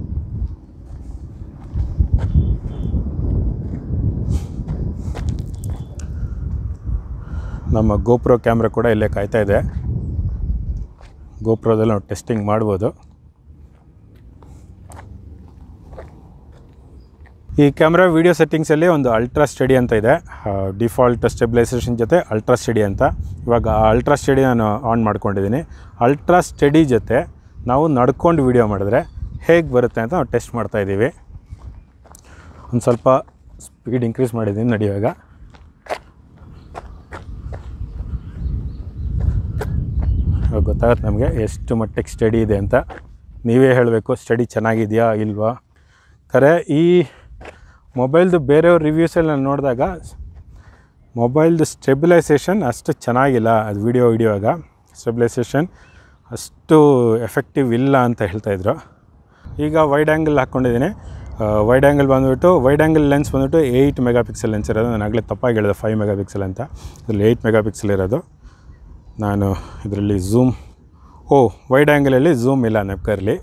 B: ನಮ್ಮ ಗೋಪ್ರೋ ಕ್ಯಾಮ್ರಾ ಕೂಡ ಇಲ್ಲೇ ಕಾಯ್ತಾ ಇದೆ ಗೋಪ್ರೋದಲ್ಲಿ ನಾವು ಟೆಸ್ಟಿಂಗ್ ಮಾಡ್ಬೋದು ಈ ಕ್ಯಾಮ್ರಾ ವೀಡಿಯೋ ಸೆಟ್ಟಿಂಗ್ಸಲ್ಲಿ ಒಂದು ಅಲ್ಟ್ರಾ ಸ್ಟಡಿ ಅಂತ ಇದೆ ಡಿಫಾಲ್ಟ್ ಸ್ಟೆಬಿಲೈಸೇಷನ್ ಜೊತೆ ಅಲ್ಟ್ರಾ ಸ್ಟಡಿ ಅಂತ ಇವಾಗ ಆ ಅಲ್ಟ್ರಾ ಸ್ಟಡಿ ನಾನು ಆನ್ ಮಾಡ್ಕೊಂಡಿದ್ದೀನಿ ಅಲ್ಟ್ರಾ ಸ್ಟಡಿ ಜೊತೆ ನಾವು ನಡ್ಕೊಂಡು ವೀಡಿಯೋ ಮಾಡಿದ್ರೆ ಹೇಗೆ ಬರುತ್ತೆ ಅಂತ ನಾವು ಟೆಸ್ಟ್ ಮಾಡ್ತಾ ಇದ್ದೀವಿ ಒಂದು ಸ್ವಲ್ಪ ಸ್ಪೀಡ್ ಇನ್ಕ್ರೀಸ್ ಮಾಡಿದ್ದೀನಿ ನಡೆಯುವಾಗ ಇವಾಗ ಗೊತ್ತಾಗುತ್ತೆ ನಮಗೆ ಎಷ್ಟು ಮಟ್ಟಿಗೆ ಸ್ಟಡಿ ಇದೆ ಅಂತ ನೀವೇ ಹೇಳಬೇಕು ಸ್ಟಡಿ ಚೆನ್ನಾಗಿದೆಯಾ ಇಲ್ವಾ ಖರೆ ಈ ಮೊಬೈಲ್ದು ಬೇರೆಯವ್ರ ರಿವ್ಯೂಸಲ್ಲಿ ನಾನು ನೋಡಿದಾಗ ಮೊಬೈಲ್ದು ಸ್ಟೆಬಿಲೈಸೇಷನ್ ಅಷ್ಟು ಚೆನ್ನಾಗಿಲ್ಲ ಅದು ವಿಡಿಯೋ ಹಿಡಿಯುವಾಗ ಸ್ಟೆಬಿಲೈಸೇಷನ್ ಅಷ್ಟು ಎಫೆಕ್ಟಿವ್ ಇಲ್ಲ ಅಂತ ಹೇಳ್ತಾಯಿದ್ರು ಈಗ ವೈಡ್ ಆ್ಯಂಗಲ್ ಹಾಕ್ಕೊಂಡಿದ್ದೀನಿ ವೈಡ್ ಆ್ಯಂಗಲ್ ಬಂದುಬಿಟ್ಟು ವೈಡ್ ಆ್ಯಂಗಲ್ ಲೆನ್ಸ್ ಬಂದುಬಿಟ್ಟು ಏಯ್ಟ್ ಮೆಗಾ ಪಿಕ್ಸೆಲ್ ಲೆನ್ಸ್ ಇರೋದು ನಾನು ಆಗಲೇ ತಪ್ಪಾಗಿ ಹೇಳಿದೆ ಫೈವ್ ಮೆಗಾ ಪಿಕ್ಸೆಲ್ ಅಂತ ಇದರಲ್ಲಿ ಏಯ್ಟ್ ಮೆಗಾ ಪಿಕ್ಸೆಲ್ ಇರೋದು ನಾನು ಇದರಲ್ಲಿ ಝೂಮ್ ಓ ವೈಡ್ ಆ್ಯಂಗಲಲ್ಲಿ ಝೂಮ್ ಇಲ್ಲ ನೆಪ್ಕರ್ಲಿ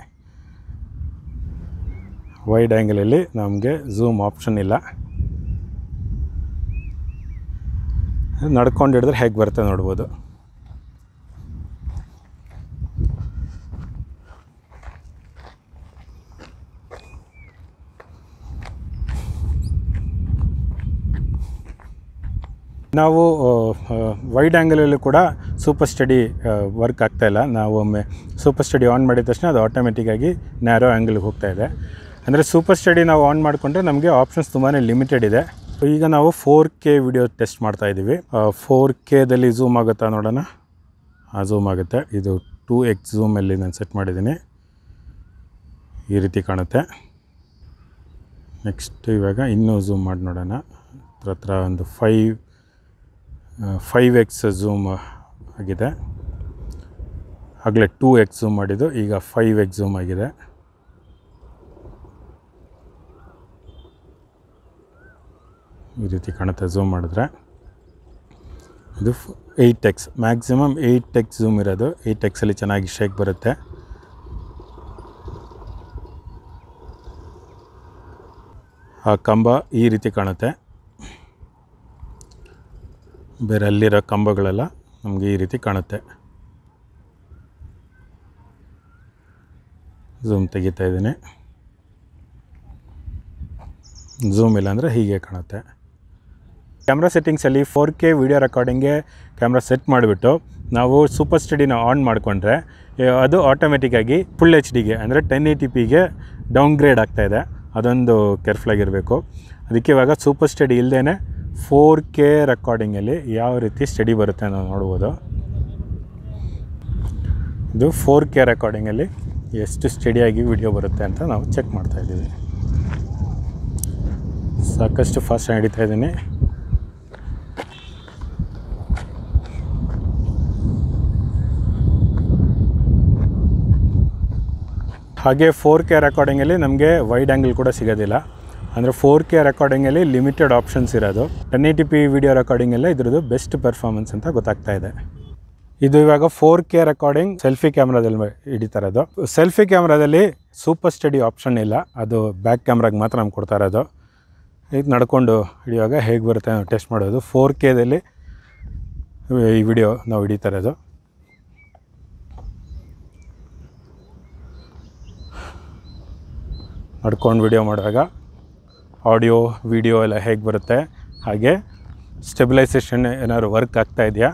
B: ವೈಡ್ ಆ್ಯಂಗಲಲ್ಲಿ ನಮಗೆ ಝೂಮ್ ಆಪ್ಷನ್ ಇಲ್ಲ ನಡ್ಕೊಂಡು ಹಿಡಿದ್ರೆ ಹೇಗೆ ಬರುತ್ತೆ ನೋಡ್ಬೋದು ನಾವು ವೈಡ್ ಆ್ಯಂಗಲಲ್ಲೂ ಕೂಡ ಸೂಪರ್ ಸ್ಟಡಿ ವರ್ಕ್ ಆಗ್ತಾಯಿಲ್ಲ ನಾವು ಒಮ್ಮೆ ಸೂಪರ್ ಸ್ಟಡಿ ಆನ್ ಮಾಡಿದ ತಕ್ಷಣ ಅದು ಆಟೋಮೆಟಿಕ್ಕಾಗಿ ನ್ಯಾರೋ ಆ್ಯಂಗಲ್ಗೆ ಹೋಗ್ತಾ ಇದೆ ಅಂದರೆ ಸೂಪರ್ ಸ್ಟಡಿ ನಾವು ಆನ್ ಮಾಡಿಕೊಂಡ್ರೆ ನಮಗೆ ಆಪ್ಷನ್ಸ್ ತುಂಬಾ ಲಿಮಿಟೆಡ್ ಇದೆ ಈಗ ನಾವು ಫೋರ್ ಕೆ ವಿಡಿಯೋ ಟೆಸ್ಟ್ ಮಾಡ್ತಾ ಇದ್ದೀವಿ ಫೋರ್ ಕೆದಲ್ಲಿ ಝೂಮ್ ಆಗುತ್ತಾ ನೋಡೋಣ ಆ ಝೂಮ್ ಆಗುತ್ತೆ ಇದು ಟೂ ಎಕ್ಸ್ ಝೂಮಲ್ಲಿ ನಾನು ಸೆಟ್ ಮಾಡಿದ್ದೀನಿ ಈ ರೀತಿ ಕಾಣುತ್ತೆ ನೆಕ್ಸ್ಟ್ ಇವಾಗ ಇನ್ನೂ ಝೂಮ್ ಮಾಡಿ ನೋಡೋಣ ಹತ್ರ ಹತ್ರ ಒಂದು ಫೈವ್ ಫೈವ್ ಎಕ್ಸ್ ಝೂಮ್ ಆಗಿದೆ ಆಗಲೇ ಟೂ ಎಕ್ಸ್ ಝೂಮ್ ಮಾಡಿದ್ದು ಈಗ ಫೈವ್ ಎಕ್ಸ್ ಝೂಮ್ ಆಗಿದೆ ಈ ರೀತಿ ಕಾಣುತ್ತೆ ಝೂಮ್ ಮಾಡಿದ್ರೆ ಇದು eight x maximum eight x zoom ಇರೋದು ಏಯ್ಟ್ ಎಕ್ಸಲ್ಲಿ ಚೆನ್ನಾಗಿ ಶೇಕ್ ಬರುತ್ತೆ ಆ ಕಂಬ ಈ ರೀತಿ ಕಾಣುತ್ತೆ ಬೇರೆ ಅಲ್ಲಿರೋ ಕಂಬಗಳೆಲ್ಲ ನಮಗೆ ಈ ರೀತಿ ಕಾಣುತ್ತೆ ಝೂಮ್ ತೆಗಿತಾ ಇದ್ದೀನಿ ಝೂಮ್ ಇಲ್ಲ ಅಂದರೆ ಹೀಗೆ ಕಾಣುತ್ತೆ ಕ್ಯಾಮ್ರಾ ಸೆಟ್ಟಿಂಗ್ಸಲ್ಲಿ ಫೋರ್ ಕೆ ವಿಡಿಯೋ ರೆಕಾರ್ಡಿಂಗ್ಗೆ ಕ್ಯಾಮ್ರಾ ಸೆಟ್ ಮಾಡಿಬಿಟ್ಟು ನಾವು ಸೂಪರ್ ಸ್ಟಡಿನ ಆನ್ ಮಾಡಿಕೊಂಡ್ರೆ ಅದು ಆಟೋಮೆಟಿಕ್ಕಾಗಿ ಫುಲ್ ಎಚ್ ಡಿಗೆ ಅಂದರೆ ಟೆನ್ ಏಯ್ಟಿ ಪಿಗೆ ಡೌನ್ಗ್ರೇಡ್ ಆಗ್ತಾಯಿದೆ ಅದೊಂದು ಕೇರ್ಫುಲ್ಲಾಗಿರಬೇಕು ಅದಕ್ಕೆ ಇವಾಗ ಸೂಪರ್ ಸ್ಟಡಿ ಇಲ್ಲದೇ ಫೋರ್ ಕೆ ರೆಕಾರ್ಡಿಂಗಲ್ಲಿ ಯಾವ ರೀತಿ ಸ್ಟಡಿ ಬರುತ್ತೆ ನಾವು ನೋಡ್ಬೋದು ಇದು ಫೋರ್ ಕೆ ರೆಕಾರ್ಡಿಂಗಲ್ಲಿ ಎಷ್ಟು ಸ್ಟಡಿಯಾಗಿ ವಿಡಿಯೋ ಬರುತ್ತೆ ಅಂತ ನಾವು ಚೆಕ್ ಮಾಡ್ತಾಯಿದ್ದೀವಿ ಸಾಕಷ್ಟು ಫಾಸ್ಟ್ ನಡೀತಾ ಇದ್ದೀನಿ ಹಾಗೆ ಫೋರ್ ಕೆ ರೆಕಾರ್ಡಿಂಗಲ್ಲಿ ನಮಗೆ ವೈಡ್ ಆ್ಯಂಗಲ್ ಕೂಡ ಸಿಗೋದಿಲ್ಲ ಅಂದರೆ ಫೋರ್ ಕೆ ರೆಕಾರ್ಡಿಂಗಲ್ಲಿ ಲಿಮಿಟೆಡ್ ಆಪ್ಷನ್ಸ್ ಇರೋದು ಟೆನ್ ಏಯ್ಟಿ ಪಿ ವಿಡಿಯೋ ರೆಕಾರ್ಡಿಂಗಲ್ಲೇ ಇದ್ರದ್ದು ಬೆಸ್ಟ್ ಪರ್ಫಾರ್ಮೆನ್ಸ್ ಅಂತ ಗೊತ್ತಾಗ್ತಾ ಇದೆ ಇದು ಇವಾಗ ಫೋರ್ ಕೆ ರೆಕಾರ್ಡಿಂಗ್ ಸೆಲ್ಫಿ ಕ್ಯಾಮ್ರಾದಲ್ಲಿ ಹಿಡಿತಾ ಇರೋದು ಸೆಲ್ಫಿ ಕ್ಯಾಮ್ರಾದಲ್ಲಿ ಸೂಪರ್ ಸ್ಟಡಿ ಆಪ್ಷನ್ ಇಲ್ಲ ಅದು ಬ್ಯಾಕ್ ಕ್ಯಾಮ್ರಾಗೆ ಮಾತ್ರ ನಮ್ಗೆ ಕೊಡ್ತಾ ಇರೋದು ಇದು ನಡ್ಕೊಂಡು ಹಿಡಿಯುವಾಗ ಹೇಗೆ ಬರುತ್ತೆ ನಾವು ಟೆಸ್ಟ್ ಮಾಡೋದು ಫೋರ್ ಕೆದಲ್ಲಿ ಈ ವಿಡಿಯೋ ನಾವು ಹಿಡಿತಾ ಇರೋದು ನಡ್ಕೊಂಡು ವಿಡಿಯೋ ಮಾಡುವಾಗ ಆಡಿಯೋ ವಿಡಿಯೋ ಎಲ್ಲ ಹೇಗೆ ಬರುತ್ತೆ ಹಾಗೆ ಸ್ಟೆಬಿಲೈಸೇಷನ್ ಏನಾದ್ರು ವರ್ಕ್ ಆಗ್ತಾ ಇದೆಯಾ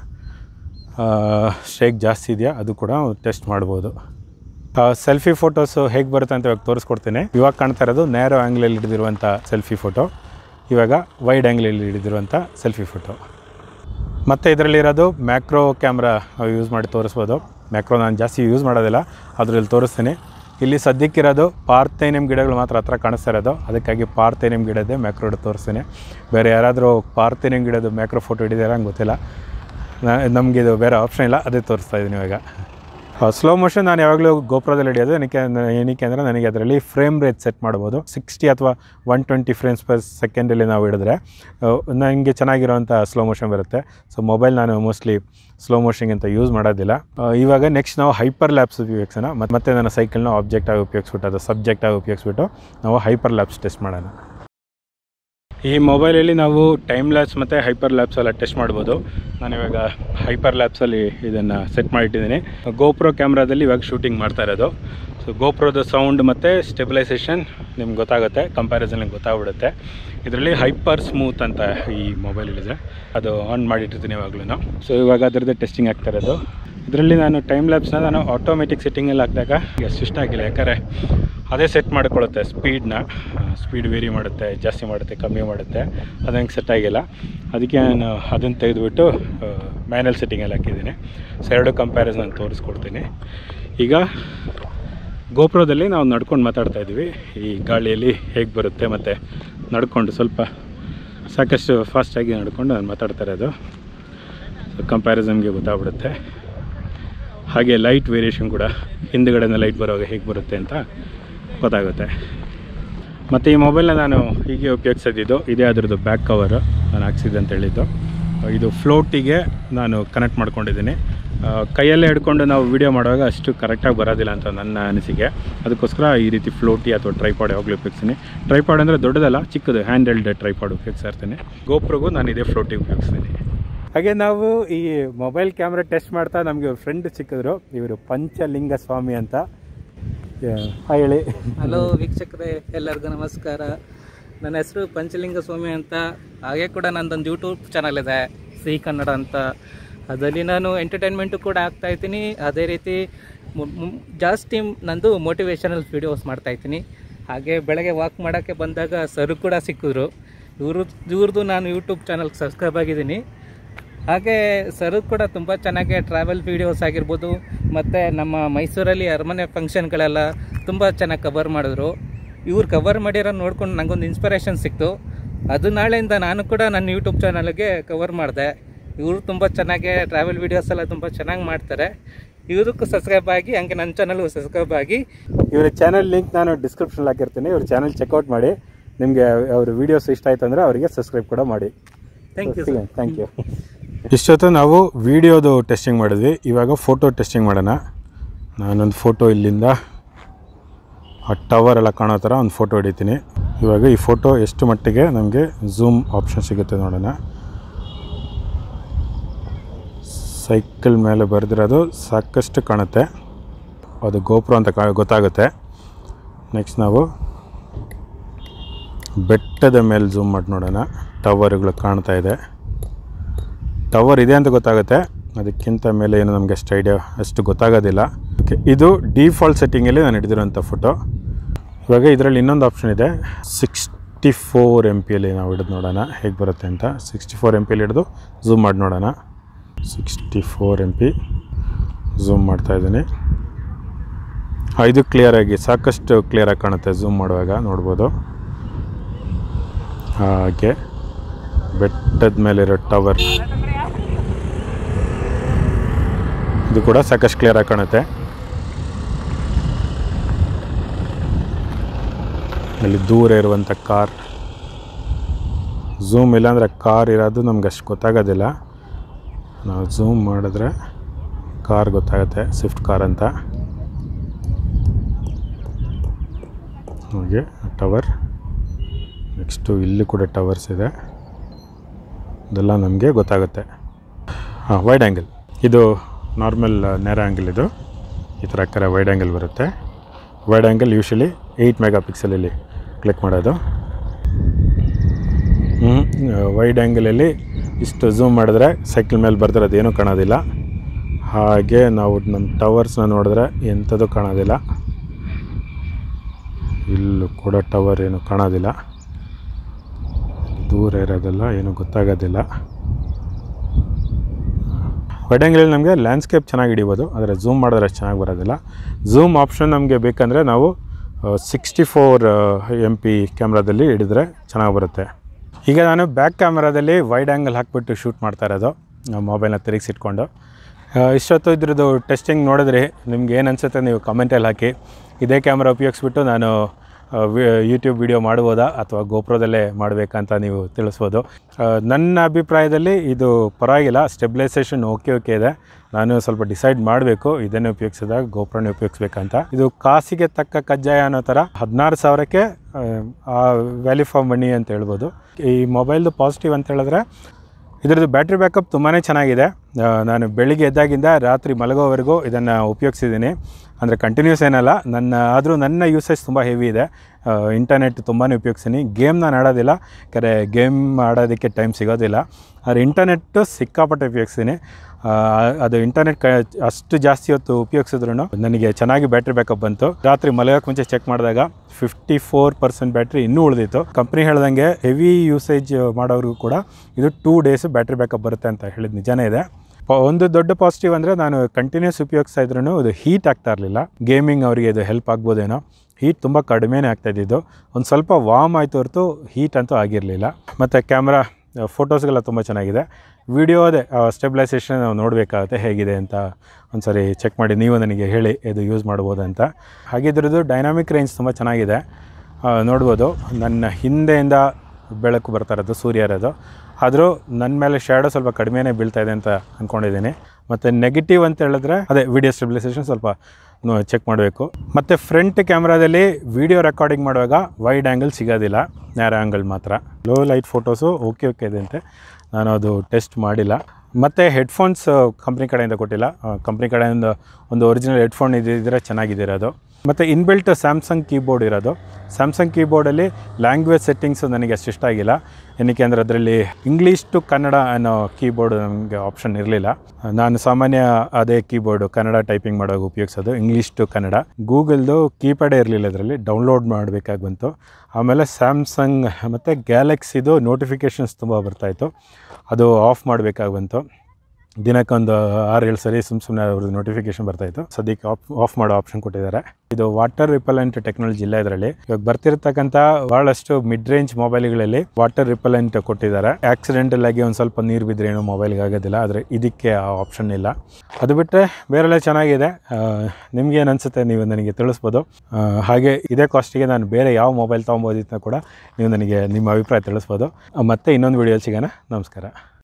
B: ಶೇಕ್ ಜಾಸ್ತಿ ಇದೆಯಾ ಅದು ಕೂಡ ಟೆಸ್ಟ್ ಮಾಡ್ಬೋದು ಸೆಲ್ಫಿ ಫೋಟೋಸು ಹೇಗೆ ಬರುತ್ತೆ ಅಂತ ಇವಾಗ ತೋರಿಸ್ಕೊಡ್ತೀನಿ ಇವಾಗ ಕಾಣ್ತಾ ಇರೋದು ನ್ಯಾರೋ ಆ್ಯಂಗ್ಲಲ್ಲಿ ಹಿಡಿದಿರುವಂಥ ಸೆಲ್ಫಿ ಫೋಟೋ ಇವಾಗ ವೈಡ್ ಆ್ಯಂಗ್ಲಲ್ಲಿ ಹಿಡಿದಿರುವಂಥ ಸೆಲ್ಫಿ ಫೋಟೋ ಮತ್ತು ಇದರಲ್ಲಿರೋದು ಮ್ಯಾಕ್ರೋ ಕ್ಯಾಮ್ರಾ ನಾವು ಯೂಸ್ ಮಾಡಿ ತೋರಿಸ್ಬೋದು ಮ್ಯಾಕ್ರೋ ನಾನು ಜಾಸ್ತಿ ಯೂಸ್ ಮಾಡೋದಿಲ್ಲ ಅದ್ರಲ್ಲಿ ತೋರಿಸ್ತೀನಿ ಇಲ್ಲಿ ಸದ್ಯಕ್ಕಿರೋದು ಪಾರ್ಥೇನಿಯಂ ಗಿಡಗಳು ಮಾತ್ರ ಹತ್ರ ಕಾಣಿಸ್ತಾ ಇರೋದು ಅದಕ್ಕಾಗಿ ಪಾರ್ಥೇನಿಯಂ ಗಿಡದೇ ಮ್ಯಾಕ್ರೋ ಹಿಡಿದು ತೋರಿಸ್ತೀನಿ ಬೇರೆ ಯಾರಾದರೂ ಪಾರ್ಥೇನಿಯಂ ಗಿಡದು ಮ್ಯಾಕ್ರೋ ಫೋಟೋ ಹಿಡಿದಾರ ಹಂಗೆ ಗೊತ್ತಿಲ್ಲ ನಮಗೆ ಇದು ಬೇರೆ ಆಪ್ಷನ್ ಇಲ್ಲ ಅದೇ ತೋರಿಸ್ತಾ ಇದ್ದೀನಿ ಇವಾಗ ಸ್ಲೋ ಮೋಷನ್ ನಾನು ಯಾವಾಗಲೂ ಗೋಪ್ರದಲ್ಲಿ ಹಿಡಿಯೋದು ಏನಕ್ಕೆ ಏನಕ್ಕೆ ಅಂದರೆ ನನಗೆ ಅದರಲ್ಲಿ ಫ್ರೇಮ್ ರೇಟ್ ಸೆಟ್ ಮಾಡ್ಬೋದು ಸಿಕ್ಸ್ಟಿ ಅಥವಾ ಒನ್ ಟ್ವೆಂಟಿ ಫ್ರೇಮ್ಸ್ ಪರ್ ಸೆಕೆಂಡಲ್ಲಿ ನಾವು ಹಿಡಿದ್ರೆ ನನಗೆ ಚೆನ್ನಾಗಿರೋವಂಥ ಸ್ಲೋ ಮೋಷನ್ ಬರುತ್ತೆ ಸೊ ಮೊಬೈಲ್ ನಾನು ಮೋಸ್ಟ್ಲಿ ಸ್ಲೋ ಮೋಷನ್ ಅಂತ ಯೂಸ್ ಮಾಡೋದಿಲ್ಲ ಆ, ಇವಾಗ ನೆಕ್ಸ್ಟ್ ನಾವು ಹೈಪರ್ ಲ್ಯಾಬ್ಸ್ ಉಪಯೋಗಿಸೋಣ ಮತ್ತು ಮತ್ತೆ ನನ್ನ ಸೈಕಲ್ನ ಆಬ್ಜೆಕ್ಟ್ ಆಗಿ ಉಪಯೋಗಿಸ್ಬಿಟ್ಟು ಅದು ಸಬ್ಜೆಕ್ಟ್ ಆಗಿ ಉಪಯೋಗಿಸ್ಬಿಟ್ಟು ನಾವು ಹೈಪರ್ ಲ್ಯಾಬ್ಸ್ ಟೆಸ್ಟ್ ಮಾಡೋಣ ಈ ಮೊಬೈಲಲ್ಲಿ ನಾವು ಟೈಮ್ ಲ್ಯಾಬ್ಸ್ ಮತ್ತು ಹೈಪರ್ ಲ್ಯಾಬ್ಸ್ ಎಲ್ಲ ಟೆಸ್ಟ್ ಮಾಡ್ಬೋದು ನಾನು ಇವಾಗ ಹೈಪರ್ ಲ್ಯಾಬ್ಸಲ್ಲಿ ಇದನ್ನು ಸೆಟ್ ಮಾಡಿಟ್ಟಿದ್ದೀನಿ ಗೋಪ್ರೋ ಕ್ಯಾಮ್ರಾದಲ್ಲಿ ಇವಾಗ ಶೂಟಿಂಗ್ ಮಾಡ್ತಾ ಇರೋದು ಸೊ ಗೋಪ್ರೋದ ಸೌಂಡ್ ಮತ್ತು ಸ್ಟೆಬಿಲೈಸೇಷನ್ ನಿಮ್ಗೆ ಗೊತ್ತಾಗುತ್ತೆ ಕಂಪ್ಯಾರಿಸನ್ ನಿಮ್ಗೆ ಗೊತ್ತಾಗ್ಬಿಡುತ್ತೆ ಇದರಲ್ಲಿ ಹೈಪರ್ ಸ್ಮೂತ್ ಅಂತ ಈ ಮೊಬೈಲಲ್ಲಿದೆ ಅದು ಆನ್ ಮಾಡಿಟ್ಟಿರ್ತೀನಿ ಇವಾಗಲೂ ಸೊ ಇವಾಗ ಅದರದ್ದು ಟೆಸ್ಟಿಂಗ್ ಆಗ್ತಾ ಇರೋದು ಇದರಲ್ಲಿ ನಾನು ಟೈಮ್ ಲ್ಯಾಬ್ಸ್ನ ನಾನು ಆಟೋಮೆಟಿಕ್ ಸೆಟ್ಟಿಂಗಲ್ಲಿ ಹಾಕಿದಾಗ ಎಷ್ಟು ಇಷ್ಟ ಆಗಿಲ್ಲ ಯಾಕಂದರೆ ಅದೇ ಸೆಟ್ ಮಾಡಿಕೊಳ್ಳುತ್ತೆ ಸ್ಪೀಡ್ನ ಸ್ಪೀಡ್ ವೇರಿ ಮಾಡುತ್ತೆ ಜಾಸ್ತಿ ಮಾಡುತ್ತೆ ಕಮ್ಮಿ ಮಾಡುತ್ತೆ ಅದು ನಂಗೆ ಸೆಟ್ ಆಗಿಲ್ಲ ಅದಕ್ಕೆ ನಾನು ಅದನ್ನು ತೆಗೆದುಬಿಟ್ಟು ಮ್ಯಾನುವಲ್ ಸೆಟ್ಟಿಂಗಲ್ಲಿ ಹಾಕಿದ್ದೀನಿ ಸೊ ಎರಡು ಕಂಪ್ಯಾರಿಸನ್ ನಾನು ತೋರಿಸ್ಕೊಡ್ತೀನಿ ಈಗ ಗೋಪ್ರೋದಲ್ಲಿ ನಾವು ನಡ್ಕೊಂಡು ಮಾತಾಡ್ತಾ ಇದ್ವಿ ಈ ಗಾಳಿಯಲ್ಲಿ ಹೇಗೆ ಬರುತ್ತೆ ಮತ್ತು ನಡ್ಕೊಂಡು ಸ್ವಲ್ಪ ಸಾಕಷ್ಟು ಫಾಸ್ಟಾಗಿ ನಡ್ಕೊಂಡು ನಾನು ಮಾತಾಡ್ತಾ ಇರೋದು ಸೊ ಕಂಪ್ಯಾರಿಸನ್ಗೆ ಗೊತ್ತಾಗ್ಬಿಡುತ್ತೆ ಹಾಗೆ ಲೈಟ್ ವೇರಿಯೇಷನ್ ಕೂಡ ಹಿಂದುಗಡೆಯಿಂದ ಲೈಟ್ ಬರುವಾಗ ಹೇಗೆ ಬರುತ್ತೆ ಅಂತ ಗೊತ್ತಾಗುತ್ತೆ ಮತ್ತು ಈ ಮೊಬೈಲ್ನ ನಾನು ಹೀಗೆ ಉಪಯೋಗಿಸೋದಿದ್ದು ಇದೇ ಅದರದ್ದು ಬ್ಯಾಕ್ ಕವರು ನಾನು ಹಾಕ್ಸಿದ್ದೆ ಅಂತ ಹೇಳಿದ್ದು ಇದು ಫ್ಲೋಟಿಗೆ ನಾನು ಕನೆಕ್ಟ್ ಮಾಡ್ಕೊಂಡಿದ್ದೀನಿ ಆ, ಕೈಯಲ್ಲೇ ಹಿಡ್ಕೊಂಡು ನಾವು ವಿಡಿಯೋ ಮಾಡುವಾಗ ಅಷ್ಟು ಕರೆಕ್ಟಾಗಿ ಬರೋದಿಲ್ಲ ಅಂತ ನನ್ನ ಅನಿಸಿಕೆ ಅದಕ್ಕೋಸ್ಕರ ಈ ರೀತಿ ಫ್ಲೋಟಿ ಅಥವಾ ಟ್ರೈಪಾಡ್ ಯಾವಾಗಲೂ ಉಪಯೋಗಿಸ್ತೀನಿ ಟ್ರೈಪಾಡ್ ಅಂದರೆ ದೊಡ್ಡದಲ್ಲ ಚಿಕ್ಕದು ಹ್ಯಾಂಡ್ ಹೆಲ್ಡ್ ಟ್ರೈಪಾಡ್ ಉಪಯೋಗಿಸ್ತಾ ಇರ್ತೀನಿ ಗೋಪ್ರಿಗೂ ನಾನು ಇದೇ ಫ್ಲೋಟಿ ಉಪಯೋಗಿಸ್ತೀನಿ ಹಾಗೆ ನಾವು ಈ ಮೊಬೈಲ್ ಕ್ಯಾಮ್ರಾ ಟೆಸ್ಟ್ ಮಾಡ್ತಾ ನಮಗೆ ಫ್ರೆಂಡ್ ಸಿಕ್ಕಿದ್ರು ಇವರು ಪಂಚಲಿಂಗ ಸ್ವಾಮಿ ಅಂತ ಹಾಯ್ ಹೇಳಿ
C: ಹಲೋ ವೀಕ್ಷಕರೇ ಎಲ್ಲರಿಗೂ ನಮಸ್ಕಾರ ನನ್ನ ಹೆಸರು ಪಂಚಲಿಂಗ ಸ್ವಾಮಿ ಅಂತ ಹಾಗೆ ಕೂಡ ನಂದೊಂದು ಯೂಟ್ಯೂಬ್ ಚಾನಲ್ ಇದೆ ಸಿ ಕನ್ನಡ ಅಂತ ಅದರಲ್ಲಿ ನಾನು ಎಂಟರ್ಟೈನ್ಮೆಂಟು ಕೂಡ ಆಗ್ತಾ ಇದ್ದೀನಿ ಅದೇ ರೀತಿ ಮು- ಮು- ಜಾಸ್ತಿ ನಂದು ಮೋಟಿವೇಶನಲ್ ವೀಡಿಯೋಸ್ ಮಾಡ್ತಾ ಇದ್ದೀನಿ ಹಾಗೆ ಬೆಳಗ್ಗೆ ವಾಕ್ ಮಾಡೋಕ್ಕೆ ಬಂದಾಗ ಸರ್ ಕೂಡ ಸಿಕ್ಕಿದ್ರು ಇವರು ಇವ್ರದ್ದು ನಾನು ಯೂಟ್ಯೂಬ್ ಚಾನಲ್ಗೆ ಸಬ್ಸ್ಕ್ರೈಬ್ ಆಗಿದ್ದೀನಿ ಹಾಗೆ ಸರ್ ಕೂಡ ತುಂಬ ಚೆನ್ನಾಗಿ ಟ್ರಾವೆಲ್ ವೀಡಿಯೋಸ್ ಆಗಿರ್ಬೋದು ಮತ್ತು ನಮ್ಮ ಮೈಸೂರಲ್ಲಿ ಅರಮನೆ ಫಂಕ್ಷನ್ಗಳೆಲ್ಲ ತುಂಬ ಚೆನ್ನಾಗಿ ಕವರ್ ಮಾಡಿದ್ರು ಇವ್ರು ಕವರ್ ಮಾಡಿರೋ ನೋಡ್ಕೊಂಡು ನನಗೊಂದು ಇನ್ಸ್ಪಿರೇಷನ್ ಸಿಕ್ತು ಅದು ನಾಳೆಯಿಂದ ನಾನು ಕೂಡ ನನ್ನ ಯೂಟ್ಯೂಬ್ ಚಾನಲ್ಗೆ ಕವರ್ ಮಾಡಿದೆ ಇವರು ತುಂಬ ಚೆನ್ನಾಗಿ ಟ್ರಾವೆಲ್ ವೀಡಿಯೋಸ್ ಎಲ್ಲ ತುಂಬ ಚೆನ್ನಾಗಿ ಮಾಡ್ತಾರೆ ಇವ್ರಿಗೂ ಸಬ್ಸ್ಕ್ರೈಬ್ ಆಗಿ ಹಂಗೆ ನನ್ನ ಚಾನಲ್ಗೂ ಸಬ್ಸ್ಕ್ರೈಬ್ ಆಗಿ
B: ಇವರ ಚಾನಲ್ ಲಿಂಕ್ ನಾನು ಡಿಸ್ಕ್ರಿಪ್ಷನ್ ಹಾಕಿರ್ತೀನಿ ಇವ್ರ ಚಾನಲ್ ಚೆಕ್ಔಟ್ ಮಾಡಿ ನಿಮಗೆ ಅವ್ರ ವೀಡಿಯೋಸ್ ಇಷ್ಟ ಆಯ್ತು ಅಂದರೆ ಅವರಿಗೆ ಸಬ್ಸ್ಕ್ರೈಬ್ ಕೂಡ ಮಾಡಿ
C: ಥ್ಯಾಂಕ್ ಯು
B: ಥ್ಯಾಂಕ್ ಯು ಇಷ್ಟೊತ್ತು ನಾವು ವಿಡಿಯೋದು ಟೆಸ್ಟಿಂಗ್ ಮಾಡಿದ್ವಿ ಇವಾಗ ಫೋಟೋ ಟೆಸ್ಟಿಂಗ್ ಮಾಡೋಣ ನಾನೊಂದು ಫೋಟೋ ಇಲ್ಲಿಂದ ಆ ಟವರ್ ಎಲ್ಲ ಕಾಣೋ ಥರ ಒಂದು ಫೋಟೋ ಹಿಡಿತೀನಿ ಇವಾಗ ಈ ಫೋಟೋ ಎಷ್ಟು ಮಟ್ಟಿಗೆ ನಮಗೆ ಝೂಮ್ ಆಪ್ಷನ್ ಸಿಗುತ್ತೆ ನೋಡೋಣ ಸೈಕಲ್ ಮೇಲೆ ಬರೆದಿರೋದು ಸಾಕಷ್ಟು ಕಾಣುತ್ತೆ ಅದು ಗೋಪುರ ಅಂತ ಕಾ ಗೊತ್ತಾಗುತ್ತೆ ನೆಕ್ಸ್ಟ್ ನಾವು ಬೆಟ್ಟದ ಮೇಲೆ ಝೂಮ್ ಮಾಡಿ ನೋಡೋಣ ಟವರ್ಗಳು ಕಾಣ್ತಾ ಇದೆ ಟವರ್ ಇದೆ ಅಂತ ಗೊತ್ತಾಗುತ್ತೆ ಅದಕ್ಕಿಂತ ಮೇಲೆ ಏನು ನಮಗೆ ಅಷ್ಟು ಐಡಿಯಾ ಅಷ್ಟು ಗೊತ್ತಾಗೋದಿಲ್ಲ ಓಕೆ ಇದು ಡಿಫಾಲ್ಟ್ ಸೆಟ್ಟಿಂಗಲ್ಲಿ ನಾನು ಹಿಡಿದಿರೋಂಥ ಫೋಟೋ ಇವಾಗ ಇದರಲ್ಲಿ ಇನ್ನೊಂದು ಆಪ್ಷನ್ ಇದೆ ಸಿಕ್ಸ್ಟಿ ಫೋರ್ ಎಮ್ ಪಿಯಲ್ಲಿ ನಾವು ಹಿಡಿದು ನೋಡೋಣ ಹೇಗೆ ಬರುತ್ತೆ ಅಂತ ಸಿಕ್ಸ್ಟಿ ಫೋರ್ ಎಮ್ ಪಿಯಲ್ಲಿ ಹಿಡಿದು ಝೂಮ್ ಮಾಡಿ ನೋಡೋಣ sixty four M P zoom ಮಾಡ್ತಾಯಿದ್ದೀನಿ ಹಾಂ ಇದು ಕ್ಲಿಯರಾಗಿ ಸಾಕಷ್ಟು ಕ್ಲಿಯರಾಗಿ ಕಾಣುತ್ತೆ ಝೂಮ್ ಮಾಡುವಾಗ ನೋಡ್ಬೋದು ಹಾಗೆ ಬೆಟ್ಟದ ಮೇಲಿರೋ ಟವರ್ ಇದು ಕೂಡ ಸಾಕಷ್ಟು ಕ್ಲಿಯರಾಗಿ ಕಾಣುತ್ತೆ ಅಲ್ಲಿ ದೂರ ಇರುವಂಥ ಕಾರ್ ಝೂಮ್ ಇಲ್ಲಾಂದರೆ ಕಾರ್ ಇರೋದು ನಮ್ಗೆ ಅಷ್ಟು ಗೊತ್ತಾಗೋದಿಲ್ಲ ನಾವು ಝೂಮ್ ಮಾಡಿದ್ರೆ ಕಾರ್ ಗೊತ್ತಾಗುತ್ತೆ ಸ್ವಿಫ್ಟ್ ಕಾರ್ ಅಂತ ಹಾಗೆ ಟವರ್ ನೆಕ್ಸ್ಟು ಇಲ್ಲಿ ಕೂಡ ಟವರ್ಸ್ ಇದೆ ಇದೆಲ್ಲ ನಮಗೆ ಗೊತ್ತಾಗುತ್ತೆ ಹಾಂ ವೈಡ್ ಆ್ಯಂಗಲ್ ಇದು ನಾರ್ಮಲ್ ನೇರ ಆ್ಯಂಗಲ್ ಇದು ಈ ಥರ ಕರ ವೈಡ್ ಆ್ಯಂಗಲ್ ಬರುತ್ತೆ ವೈಡ್ ಆ್ಯಂಗಲ್ ಯೂಶಲಿ ಏಯ್ಟ್ ಮೆಗಾ ಪಿಕ್ಸಲಲ್ಲಿ ಕ್ಲಿಕ್ ಮಾಡೋದು ವೈಡ್ ಆ್ಯಂಗಲಲ್ಲಿ ಇಷ್ಟು ಝೂಮ್ ಮಾಡಿದ್ರೆ ಸೈಕಲ್ ಮೇಲೆ ಬರ್ದಿರೋದು ಏನೂ ಕಾಣೋದಿಲ್ಲ ಹಾಗೆ ನಾವು ನಮ್ಮ ಟವರ್ಸ್ನ ನೋಡಿದ್ರೆ ಎಂಥದ್ದು ಕಾಣೋದಿಲ್ಲ ಇಲ್ಲೂ ಕೂಡ ಟವರ್ ಏನು ಕಾಣೋದಿಲ್ಲ ದೂರ ಇರೋದೆಲ್ಲ ಏನು ಗೊತ್ತಾಗೋದಿಲ್ಲ ವೈಡ್ ಆ್ಯಂಗಲಲ್ಲಿ ನಮಗೆ ಲ್ಯಾಂಡ್ಸ್ಕೇಪ್ ಚೆನ್ನಾಗಿ ಹಿಡಿಬೋದು ಆದರೆ ಝೂಮ್ ಮಾಡಿದ್ರೆ ಅಷ್ಟು ಚೆನ್ನಾಗಿ ಬರೋದಿಲ್ಲ ಝೂಮ್ ಆಪ್ಷನ್ ನಮಗೆ ಬೇಕಂದರೆ ನಾವು ಸಿಕ್ಸ್ಟಿ ಫೋರ್ ಎಮ್ ಪಿ ಕ್ಯಾಮ್ರಾದಲ್ಲಿ ಹಿಡಿದ್ರೆ ಚೆನ್ನಾಗಿ ಬರುತ್ತೆ ಈಗ ನಾನು ಬ್ಯಾಕ್ ಕ್ಯಾಮ್ರಾದಲ್ಲಿ ವೈಡ್ ಆ್ಯಂಗಲ್ ಹಾಕ್ಬಿಟ್ಟು ಶೂಟ್ ಮಾಡ್ತಾ ಇರೋದು ಮೊಬೈಲ್ನ ತಿರುಗಿಸಿಟ್ಕೊಂಡು ಇಷ್ಟೊತ್ತು ಇದ್ರದ್ದು ಟೆಸ್ಟಿಂಗ್ ನೋಡಿದ್ರಿ ನಿಮ್ಗೆ ಏನು ಅನಿಸುತ್ತೆ ನೀವು ಕಮೆಂಟಲ್ಲಿ ಹಾಕಿ ಇದೇ ಕ್ಯಾಮ್ರಾ ಉಪಯೋಗಿಸ್ಬಿಟ್ಟು ನಾನು ಯೂಟ್ಯೂಬ್ ವಿಡಿಯೋ ಮಾಡ್ಬೋದಾ ಅಥವಾ ಗೋಪ್ರೋದಲ್ಲೇ ಮಾಡಬೇಕಂತ ನೀವು ತಿಳಿಸ್ಬೋದು ಆ, ನನ್ನ ಅಭಿಪ್ರಾಯದಲ್ಲಿ ಇದು ಪರವಾಗಿಲ್ಲ ಸ್ಟೆಬಿಲೈಸೇಷನ್ ಓಕೆ ಓಕೆ ಇದೆ ನಾನು ಸ್ವಲ್ಪ ಡಿಸೈಡ್ ಮಾಡಬೇಕು ಇದನ್ನೇ ಉಪಯೋಗಿಸಿದಾಗ ಗೋಪ್ರೋನೇ ಉಪಯೋಗಿಸ್ಬೇಕಂತ ಇದು ಕಾಸಿಗೆ ತಕ್ಕ ಕಜ್ಜಾಯ ಅನ್ನೋ ಥರ ಹದಿನಾರು ಸಾವಿರಕ್ಕೆ ಆ, ಆ ವ್ಯಾಲ್ಯೂ ಫಾರ್ ಮನಿ ಅಂತ ಹೇಳ್ಬೋದು ಈ ಮೊಬೈಲ್ದು ಪಾಸಿಟಿವ್ ಅಂತ ಹೇಳಿದ್ರೆ ಇದರದ್ದು ಬ್ಯಾಟ್ರಿ ಬ್ಯಾಕಪ್ ತುಂಬಾ ಚೆನ್ನಾಗಿದೆ ಆ, ನಾನು ಬೆಳಿಗ್ಗೆ ಎದ್ದಾಗಿಂದ ರಾತ್ರಿ ಮಲಗೋವರೆಗೂ ಇದನ್ನು ಉಪಯೋಗಿಸಿದ್ದೀನಿ ಅಂದರೆ ಕಂಟಿನ್ಯೂಸ್ ಏನಲ್ಲ ನನ್ನ ಆದರೂ ನನ್ನ ಯೂಸೇಜ್ ತುಂಬ ಹೆವಿ ಇದೆ ಇಂಟರ್ನೆಟ್ ತುಂಬಾ ಉಪಯೋಗಿಸ್ತೀನಿ ಗೇಮ್ ನಾನು ಆಡೋದಿಲ್ಲ ಯಾಕಂದರೆ ಗೇಮ್ ಆಡೋದಕ್ಕೆ ಟೈಮ್ ಸಿಗೋದಿಲ್ಲ ಆದರೆ ಇಂಟರ್ನೆಟ್ಟು ಸಿಕ್ಕಾಪಟ್ಟೆ ಉಪಯೋಗಿಸ್ತೀನಿ ಆ, ಅದು ಇಂಟರ್ನೆಟ್ ಕ ಅಷ್ಟು ಜಾಸ್ತಿ ಹೊತ್ತು ಉಪಯೋಗಿಸಿದ್ರು ನನಗೆ ಚೆನ್ನಾಗಿ ಬ್ಯಾಟ್ರಿ ಬ್ಯಾಕಪ್ ಬಂತು ರಾತ್ರಿ ಮಲಗೋಕ್ಕೆ ಮುಂಚೆ ಚೆಕ್ ಮಾಡಿದಾಗ ಫಿಫ್ಟಿ ಫೋರ್ ಪರ್ಸೆಂಟ್ ಬ್ಯಾಟ್ರಿ ಇನ್ನೂ ಉಳಿದಿತ್ತು ಕಂಪ್ನಿ ಹೇಳ್ದಂಗೆ ಹೆವಿ ಯೂಸೇಜ್ ಮಾಡೋರಿಗೂ ಕೂಡ ಇದು ಟೂ ಡೇಸ್ ಬ್ಯಾಟ್ರಿ ಬ್ಯಾಕಪ್ ಬರುತ್ತೆ ಅಂತ ಹೇಳಿದ ನಿಜನೇ ಇದೆ ಪ- ಒಂದು ದೊಡ್ಡ ಪಾಸಿಟಿವ್ ಅಂದರೆ ನಾನು ಕಂಟಿನ್ಯೂಸ್ ಉಪಯೋಗಿಸ್ತಾ ಇದ್ರೂ ಇದು ಹೀಟ್ ಆಗ್ತಾ ಇರಲಿಲ್ಲ ಗೇಮಿಂಗ್ ಅವರಿಗೆ ಇದು ಹೆಲ್ಪ್ ಆಗ್ಬೋದೇನೋ ಹೀಟ್ ತುಂಬ ಕಡಿಮೆನೇ ಆಗ್ತಾ ಇದ್ದಿದ್ದು ಒಂದು ಸ್ವಲ್ಪ ವಾಮ್ ಆಯಿತು ಹೊರತು ಹೀಟ್ ಅಂತೂ ಆಗಿರಲಿಲ್ಲ ಮತ್ತು ಕ್ಯಾಮ್ರಾ ಫೋಟೋಸ್ಗೆಲ್ಲ ತುಂಬ ಚೆನ್ನಾಗಿದೆ ವಿಡಿಯೋ ಅದೇ ಸ್ಟೆಬಿಲೈಸೇಷನ್ ನಾವು ನೋಡಬೇಕಾಗುತ್ತೆ ಹೇಗಿದೆ ಅಂತ ಒಂದ್ಸರಿ ಚೆಕ್ ಮಾಡಿ ನೀವು ನನಗೆ ಹೇಳಿ ಇದು ಯೂಸ್ ಮಾಡ್ಬೋದು ಅಂತ ಹಾಗೆ ಇದ್ರದ್ದು ಡೈನಾಮಿಕ್ ರೇಂಜ್ ತುಂಬ ಚೆನ್ನಾಗಿದೆ ಆ, ನೋಡ್ಬೋದು ನನ್ನ ಹಿಂದೆಯಿಂದ ಬೆಳಕು ಬರ್ತಾ ಇರೋದು ಸೂರ್ಯ ಇರೋದು ಆದರೂ ನನ್ನ ಮೇಲೆ ಶ್ಯಾಡೋ ಸ್ವಲ್ಪ ಕಡಿಮೆನೇ ಬೀಳ್ತಾ ಇದೆ ಅಂತ ಅಂದ್ಕೊಂಡಿದ್ದೀನಿ ಮತ್ತು ನೆಗೆಟಿವ್ ಅಂತ ಹೇಳಿದ್ರೆ ಅದೇ ವಿಡಿಯೋ ಸ್ಟೆಬಿಲೈಸೇಷನ್ ಸ್ವಲ್ಪ ಚೆಕ್ ಮಾಡಬೇಕು ಮತ್ತು ಫ್ರಂಟ್ ಕ್ಯಾಮ್ರಾದಲ್ಲಿ ವಿಡಿಯೋ ರೆಕಾರ್ಡಿಂಗ್ ಮಾಡುವಾಗ ವೈಡ್ ಆ್ಯಂಗಲ್ ಸಿಗೋದಿಲ್ಲ ನ್ಯಾರೋ ಆ್ಯಂಗಲ್ ಮಾತ್ರ low light photos okay okay ಇದೆ ಅಂತೆ ನಾನು ಅದು ಟೆಸ್ಟ್ ಮಾಡಿಲ್ಲ ಮತ್ತು ಹೆಡ್ಫೋನ್ಸ್ ಕಂಪ್ನಿ ಕಡೆಯಿಂದ ಕೊಟ್ಟಿಲ್ಲ ಕಂಪ್ನಿ ಕಡೆಯಿಂದ ಒಂದು ಒರಿಜಿನಲ್ ಹೆಡ್ಫೋನ್ ಇದ್ದಿದ್ರೆ ಚೆನ್ನಾಗಿದೆ ಅದು ಮತ್ತು ಇನ್ಬಿಲ್ಟ್ ಸ್ಯಾಮ್ಸಂಗ್ ಕೀಬೋರ್ಡ್ ಇರೋದು ಸ್ಯಾಮ್ಸಂಗ್ ಕೀಬೋರ್ಡಲ್ಲಿ ಲ್ಯಾಂಗ್ವೇಜ್ ಸೆಟ್ಟಿಂಗ್ಸು ನನಗೆ ಅಷ್ಟು ಇಷ್ಟ ಆಗಿಲ್ಲ ಏನಕ್ಕೆ ಅಂದರೆ ಅದರಲ್ಲಿ ಇಂಗ್ಲೀಷ್ ಟು ಕನ್ನಡ ಅನ್ನೋ ಕೀಬೋರ್ಡ್ ನಮಗೆ ಆಪ್ಷನ್ ಇರಲಿಲ್ಲ ನಾನು ಸಾಮಾನ್ಯ ಅದೇ ಕೀಬೋರ್ಡು ಕನ್ನಡ ಟೈಪಿಂಗ್ ಮಾಡುವಾಗ ಉಪಯೋಗಿಸೋದು ಇಂಗ್ಲೀಷ್ ಟು ಕನ್ನಡ ಗೂಗಲ್ದು ಕೀಪ್ಯಾಡೇ ಇರಲಿಲ್ಲ ಅದರಲ್ಲಿ ಡೌನ್ಲೋಡ್ ಮಾಡಬೇಕಾಗಿ ಬಂತು ಆಮೇಲೆ ಸ್ಯಾಮ್ಸಂಗ್ ಮತ್ತು ಗ್ಯಾಲಕ್ಸಿದು ನೋಟಿಫಿಕೇಷನ್ಸ್ ತುಂಬ ಬರ್ತಾಯಿತ್ತು ಅದು ಆಫ್ ಮಾಡಬೇಕಾಗಿ ಬಂತು ದಿನಕ್ಕೊಂದು ಆರು ಏಳು ಸರಿ ಸುಮ್ಮ ಸುಮ್ಮನೆ ಅವ್ರದ್ದು ನೋಟಿಫಿಕೇಶನ್ ಬರ್ತಾಯಿತ್ತು ಸದ್ಯಕ್ಕೆ ಆಫ್ ಆಫ್ ಮಾಡೋ ಆಪ್ಷನ್ ಕೊಟ್ಟಿದ್ದಾರೆ ಇದು ವಾಟರ್ ರಿಪಲೆಂಟ್ ಟೆಕ್ನಾಲಜಿ ಇಲ್ಲ ಇದರಲ್ಲಿ ಇವಾಗ ಬರ್ತಿರ್ತಕ್ಕಂಥ ಭಾಳಷ್ಟು ಮಿಡ್ ರೇಂಜ್ ಮೊಬೈಲ್ಗಳಲ್ಲಿ ವಾಟರ್ ರಿಪಲೆಂಟ್ ಕೊಟ್ಟಿದ್ದಾರೆ ಆಕ್ಸಿಡೆಂಟಲ್ ಆಗಿ ಒಂದು ಸ್ವಲ್ಪ ನೀರು ಬಿದ್ದರೆ ಏನೋ ಮೊಬೈಲ್ಗೆ ಆಗೋದಿಲ್ಲ ಆದರೆ ಇದಕ್ಕೆ ಆ ಆಪ್ಷನ್ ಇಲ್ಲ ಅದು ಬಿಟ್ಟರೆ ಬೇರೆಲ್ಲ ಚೆನ್ನಾಗಿದೆ ನಿಮ್ಗೆ ಏನು ಅನಿಸುತ್ತೆ ನೀವು ನನಗೆ ತಿಳಿಸ್ಬೋದು ಆ, ಹಾಗೆ ಇದೇ ಕಾಸ್ಟಿಗೆ ನಾನು ಬೇರೆ ಯಾವ ಮೊಬೈಲ್ ತೊಗೊಬೋದಿತ್ತು ಕೂಡ ನೀವು ನನಗೆ ನಿಮ್ಮ ಅಭಿಪ್ರಾಯ ತಿಳಿಸ್ಬೋದು ಮತ್ತೆ ಇನ್ನೊಂದು ವಿಡಿಯೋ ಸಿಗೋಣ ನಮಸ್ಕಾರ